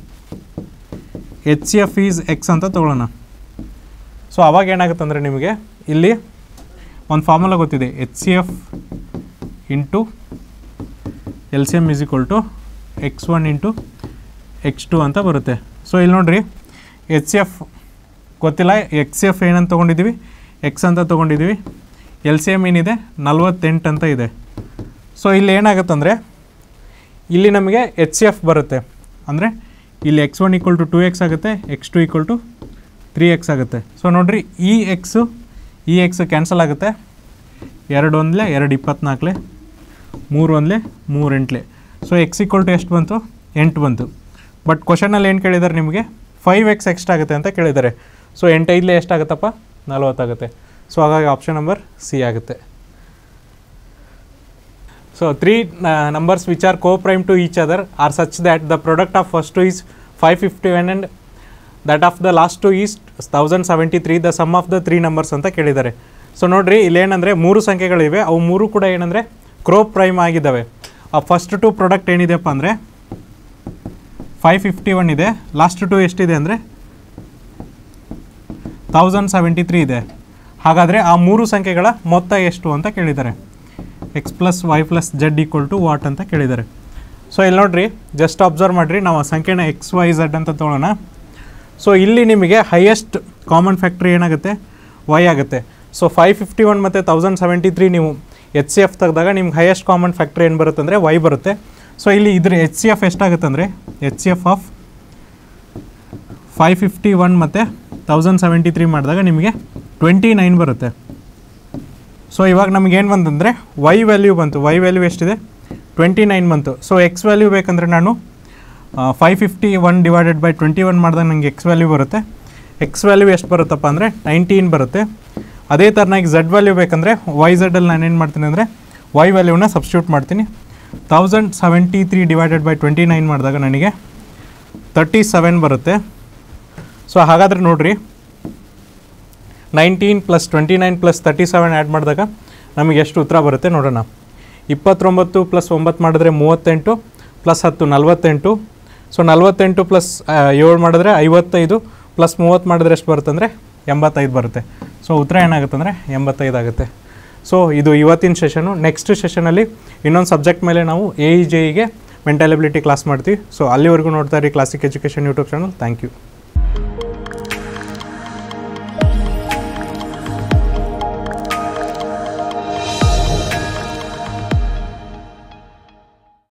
[SPEAKER 1] H C F is X ಅಂತ ತೊಗೊಳ್ಳೋಣ ಸೊ ಅವಾಗ ಏನಾಗುತ್ತೆ ಅಂದರೆ ನಿಮಗೆ ಇಲ್ಲಿ ಒಂದು ಫಾರ್ಮುಲಾ ಗೊತ್ತಿದೆ H C F into L C M is equal to X one into X two ಅಂತ ಬರುತ್ತೆ ಸೊ ಇಲ್ಲಿ ನೋಡಿರಿ ಎಚ್ ಸಿ ಎಫ್ ಗೊತ್ತಿಲ್ಲ ಎಕ್ಸ್ ಸಿ ಎಫ್ ಏನಂತ ತೊಗೊಂಡಿದ್ದೀವಿ ಎಕ್ಸ್ ಅಂತ ತೊಗೊಂಡಿದ್ದೀವಿ ಎಲ್ ಸಿ ಎಮ್ ಏನಿದೆ ನಲ್ವತ್ತೆಂಟು ಅಂತ ಇದೆ ಸೊ ಇಲ್ಲಿ ಏನಾಗುತ್ತಂದರೆ ಇಲ್ಲಿ ನಮಗೆ ಎಚ್ ಸಿ ಎಫ್ ಬರುತ್ತೆ ಅಂದರೆ ಇಲ್ಲಿ X one equal to two X ಆಗುತ್ತೆ X two equal to three X ಆಗುತ್ತೆ ಸೊ ನೋಡಿರಿ ಈ ಎಕ್ಸು ಈ ಎಕ್ಸ್ ಕ್ಯಾನ್ಸಲ್ ಆಗುತ್ತೆ ಎರಡು ಒಂದಲೇ ಎರಡು ಇಪ್ಪತ್ನಾಲ್ಕಲೆ ಮೂರು ಒಂದಲೇ ಮೂರು ಎಂಟ್ಲೆ ಸೊ ಎಕ್ಸ್ ಈಕ್ವಲ್ ಟು ಎಷ್ಟು ಬಂತು ಎಂಟು ಬಂತು ಬಟ್ ಕ್ವಶನಲ್ಲಿ ಏನು ಕೇಳಿದ್ದಾರೆ ನಿಮಗೆ ಫೈವ್ ಎಕ್ಸ್ ಎಕ್ಸ್ಟ್ ಆಗುತ್ತೆ ಅಂತ ಕೇಳಿದ್ದಾರೆ ಸೊ ಎಂಟೈದಲೇ ಎಷ್ಟಾಗುತ್ತಪ್ಪ ನಲ್ವತ್ತಾಗುತ್ತೆ ಸೊ ಹಾಗಾಗಿ ಆಪ್ಷನ್ ನಂಬರ್ ಸಿ ಆಗುತ್ತೆ so three numbers which are coprime to each other are such that the product of first two is five fifty one and that of the last two is thousand seventy three the sum of the three numbers ಅಂತ ಕೇಳಿದ್ದಾರೆ so ನೋಡಿರಿ ಇಲ್ಲೇನಂದರೆ ಮೂರು ಸಂಖ್ಯೆಗಳಿವೆ ಅವು ಮೂರು ಕೂಡ ಏನಂದರೆ ಕ್ರೋ prime ಆಗಿದ್ದಾವೆ ಆ ಫಸ್ಟ್ ಟು ಪ್ರಾಡಕ್ಟ್ ಏನಿದೆಯಪ್ಪ ಅಂದರೆ ಫೈವ್ ಫಿಫ್ಟಿ ಒನ್ ಇದೆ ಲಾಸ್ಟ್ ಟು ಎಷ್ಟಿದೆ ಅಂದರೆ ತೌಸಂಡ್ ಸೆವೆಂಟಿ ತ್ರೀ ಇದೆ ಹಾಗಾದರೆ ಆ ಮೂರು ಸಂಖ್ಯೆಗಳ ಮೊತ್ತ ಎಷ್ಟು ಅಂತ ಕೇಳಿದ್ದಾರೆ x plus y plus z equal to what ಅಂತ ಕೇಳಿದ್ದಾರೆ ಸೊ ಇಲ್ಲಿ ನೋಡ್ರಿ ಜಸ್ಟ್ ಅಬ್ಸರ್ವ್ ಮಾಡಿರಿ ನಾವು ಆ ಸಂಖ್ಯೆನ ಎಕ್ಸ್ ವೈ ಝೆಡ್ ಅಂತ ತೊಗೊಳ್ಳೋಣ ಸೊ ಇಲ್ಲಿ ನಿಮಗೆ ಹೈಯೆಸ್ಟ್ ಕಾಮನ್ ಫ್ಯಾಕ್ಟ್ರಿ ಏನಾಗುತ್ತೆ ವೈ ಆಗುತ್ತೆ ಸೊ ಫೈವ್ ಫಿಫ್ಟಿ ಒನ್ ಮತ್ತು ತೌಸಂಡ್ ಸೆವೆಂಟಿ ತ್ರೀ ನೀವು ಎಚ್ ಸಿ ಎಫ್ ತೆಗೆದಾಗ ನಿಮ್ಗೆ ಹೈಯೆಸ್ಟ್ ಕಾಮನ್ ಫ್ಯಾಕ್ಟ್ರಿ ಏನು ಬರುತ್ತೆ ಅಂದರೆ ವೈ ಬರುತ್ತೆ ಸೊ ಇಲ್ಲಿ ಇದ್ರ ಎಚ್ ಸಿ ಎಫ್ ಎಷ್ಟಾಗುತ್ತೆ ಅಂದರೆ H C F of five fifty one ಮತ್ತು ತೌಸಂಡ್ ಸೆವೆಂಟಿ ತ್ರೀ ಮಾಡಿದಾಗ ನಿಮಗೆ ಟ್ವೆಂಟಿ ನೈನ್ ಬರುತ್ತೆ ಸೊ ಇವಾಗ ನಮ್ಗೆ ಏನು ಬಂತಂದರೆ ವೈ ವ್ಯಾಲ್ಯೂ ಬಂತು ವೈ ವ್ಯಾಲ್ಯೂ ಎಷ್ಟಿದೆ ಟ್ವೆಂಟಿ ನೈನ್ ಬಂತು ಸೊ ಎಕ್ಸ್ ವ್ಯಾಲ್ಯೂ ಬೇಕಂದರೆ ನಾನು five fifty one divided by twenty one ಮಾಡಿದಾಗ ನನಗೆ ಎಕ್ಸ್ ವ್ಯಾಲ್ಯೂ ಬರುತ್ತೆ ಎಕ್ಸ್ ವ್ಯಾಲ್ಯೂ ಎಷ್ಟು ಬರುತ್ತಪ್ಪ ಅಂದರೆ ನೈನ್ಟೀನ್ ಬರುತ್ತೆ ಅದೇ ಥರನಾಗಿ ಝೆಡ್ ವ್ಯಾಲ್ಯೂ ಬೇಕಂದರೆ ವೈ ಝೆಡಲ್ಲಿ ನಾನು ಏನು ಮಾಡ್ತೀನಿ ಅಂದರೆ ವೈ ವ್ಯಾಲ್ಯೂನ ಸಬ್ಸ್ಟ್ಯೂಟ್ ಮಾಡ್ತೀನಿ thousand seventy three divided by twenty nine ಮಾಡಿದಾಗ ನನಗೆ ತರ್ಟಿ ಸೆವೆನ್ ಬರುತ್ತೆ ಸೊ ಹಾಗಾದರೆ ನೋಡಿರಿ nineteen plus twenty nine plus thirty seven add ಮಾಡಿದಾಗ ನಮಗೆ ಎಷ್ಟು ಉತ್ತರ ಬರುತ್ತೆ ನೋಡೋಣ ಇಪ್ಪತ್ತೊಂಬತ್ತು ಪ್ಲಸ್ ಒಂಬತ್ತು ಮಾಡಿದ್ರೆ ಮೂವತ್ತೆಂಟು ಪ್ಲಸ್ ಹತ್ತು ನಲ್ವತ್ತೆಂಟು ಸೊ ನಲ್ವತ್ತೆಂಟು ಪ್ಲಸ್ ಏಳು ಮಾಡಿದ್ರೆ ಐವತ್ತೈದು ಪ್ಲಸ್ ಮೂವತ್ತು ಮಾಡಿದ್ರೆ ಎಷ್ಟು ಬರುತ್ತೆ ಅಂದರೆ ಎಂಬತ್ತೈದು ಬರುತ್ತೆ ಸೊ ಉತ್ತರ ಏನಾಗುತ್ತೆ ಅಂದರೆ ಎಂಬತ್ತೈದು ಆಗುತ್ತೆ ಸೊ ಇದು ಇವತ್ತಿನ ಸೆಷನು ನೆಕ್ಸ್ಟ್ ಸೆಷನಲ್ಲಿ ಇನ್ನೊಂದು ಸಬ್ಜೆಕ್ಟ್ ಮೇಲೆ ನಾವು ಎ ಇ ಜೆ ಇಗೆ ಮೆಂಟಲ್ ಎಬಿಲಿಟಿ ಕ್ಲಾಸ್ ಮಾಡ್ತೀವಿ ಸೊ ಅಲ್ಲಿವರೆಗೂ ನೋಡ್ತಾ ಇರಿ Classic education YouTube channel thank you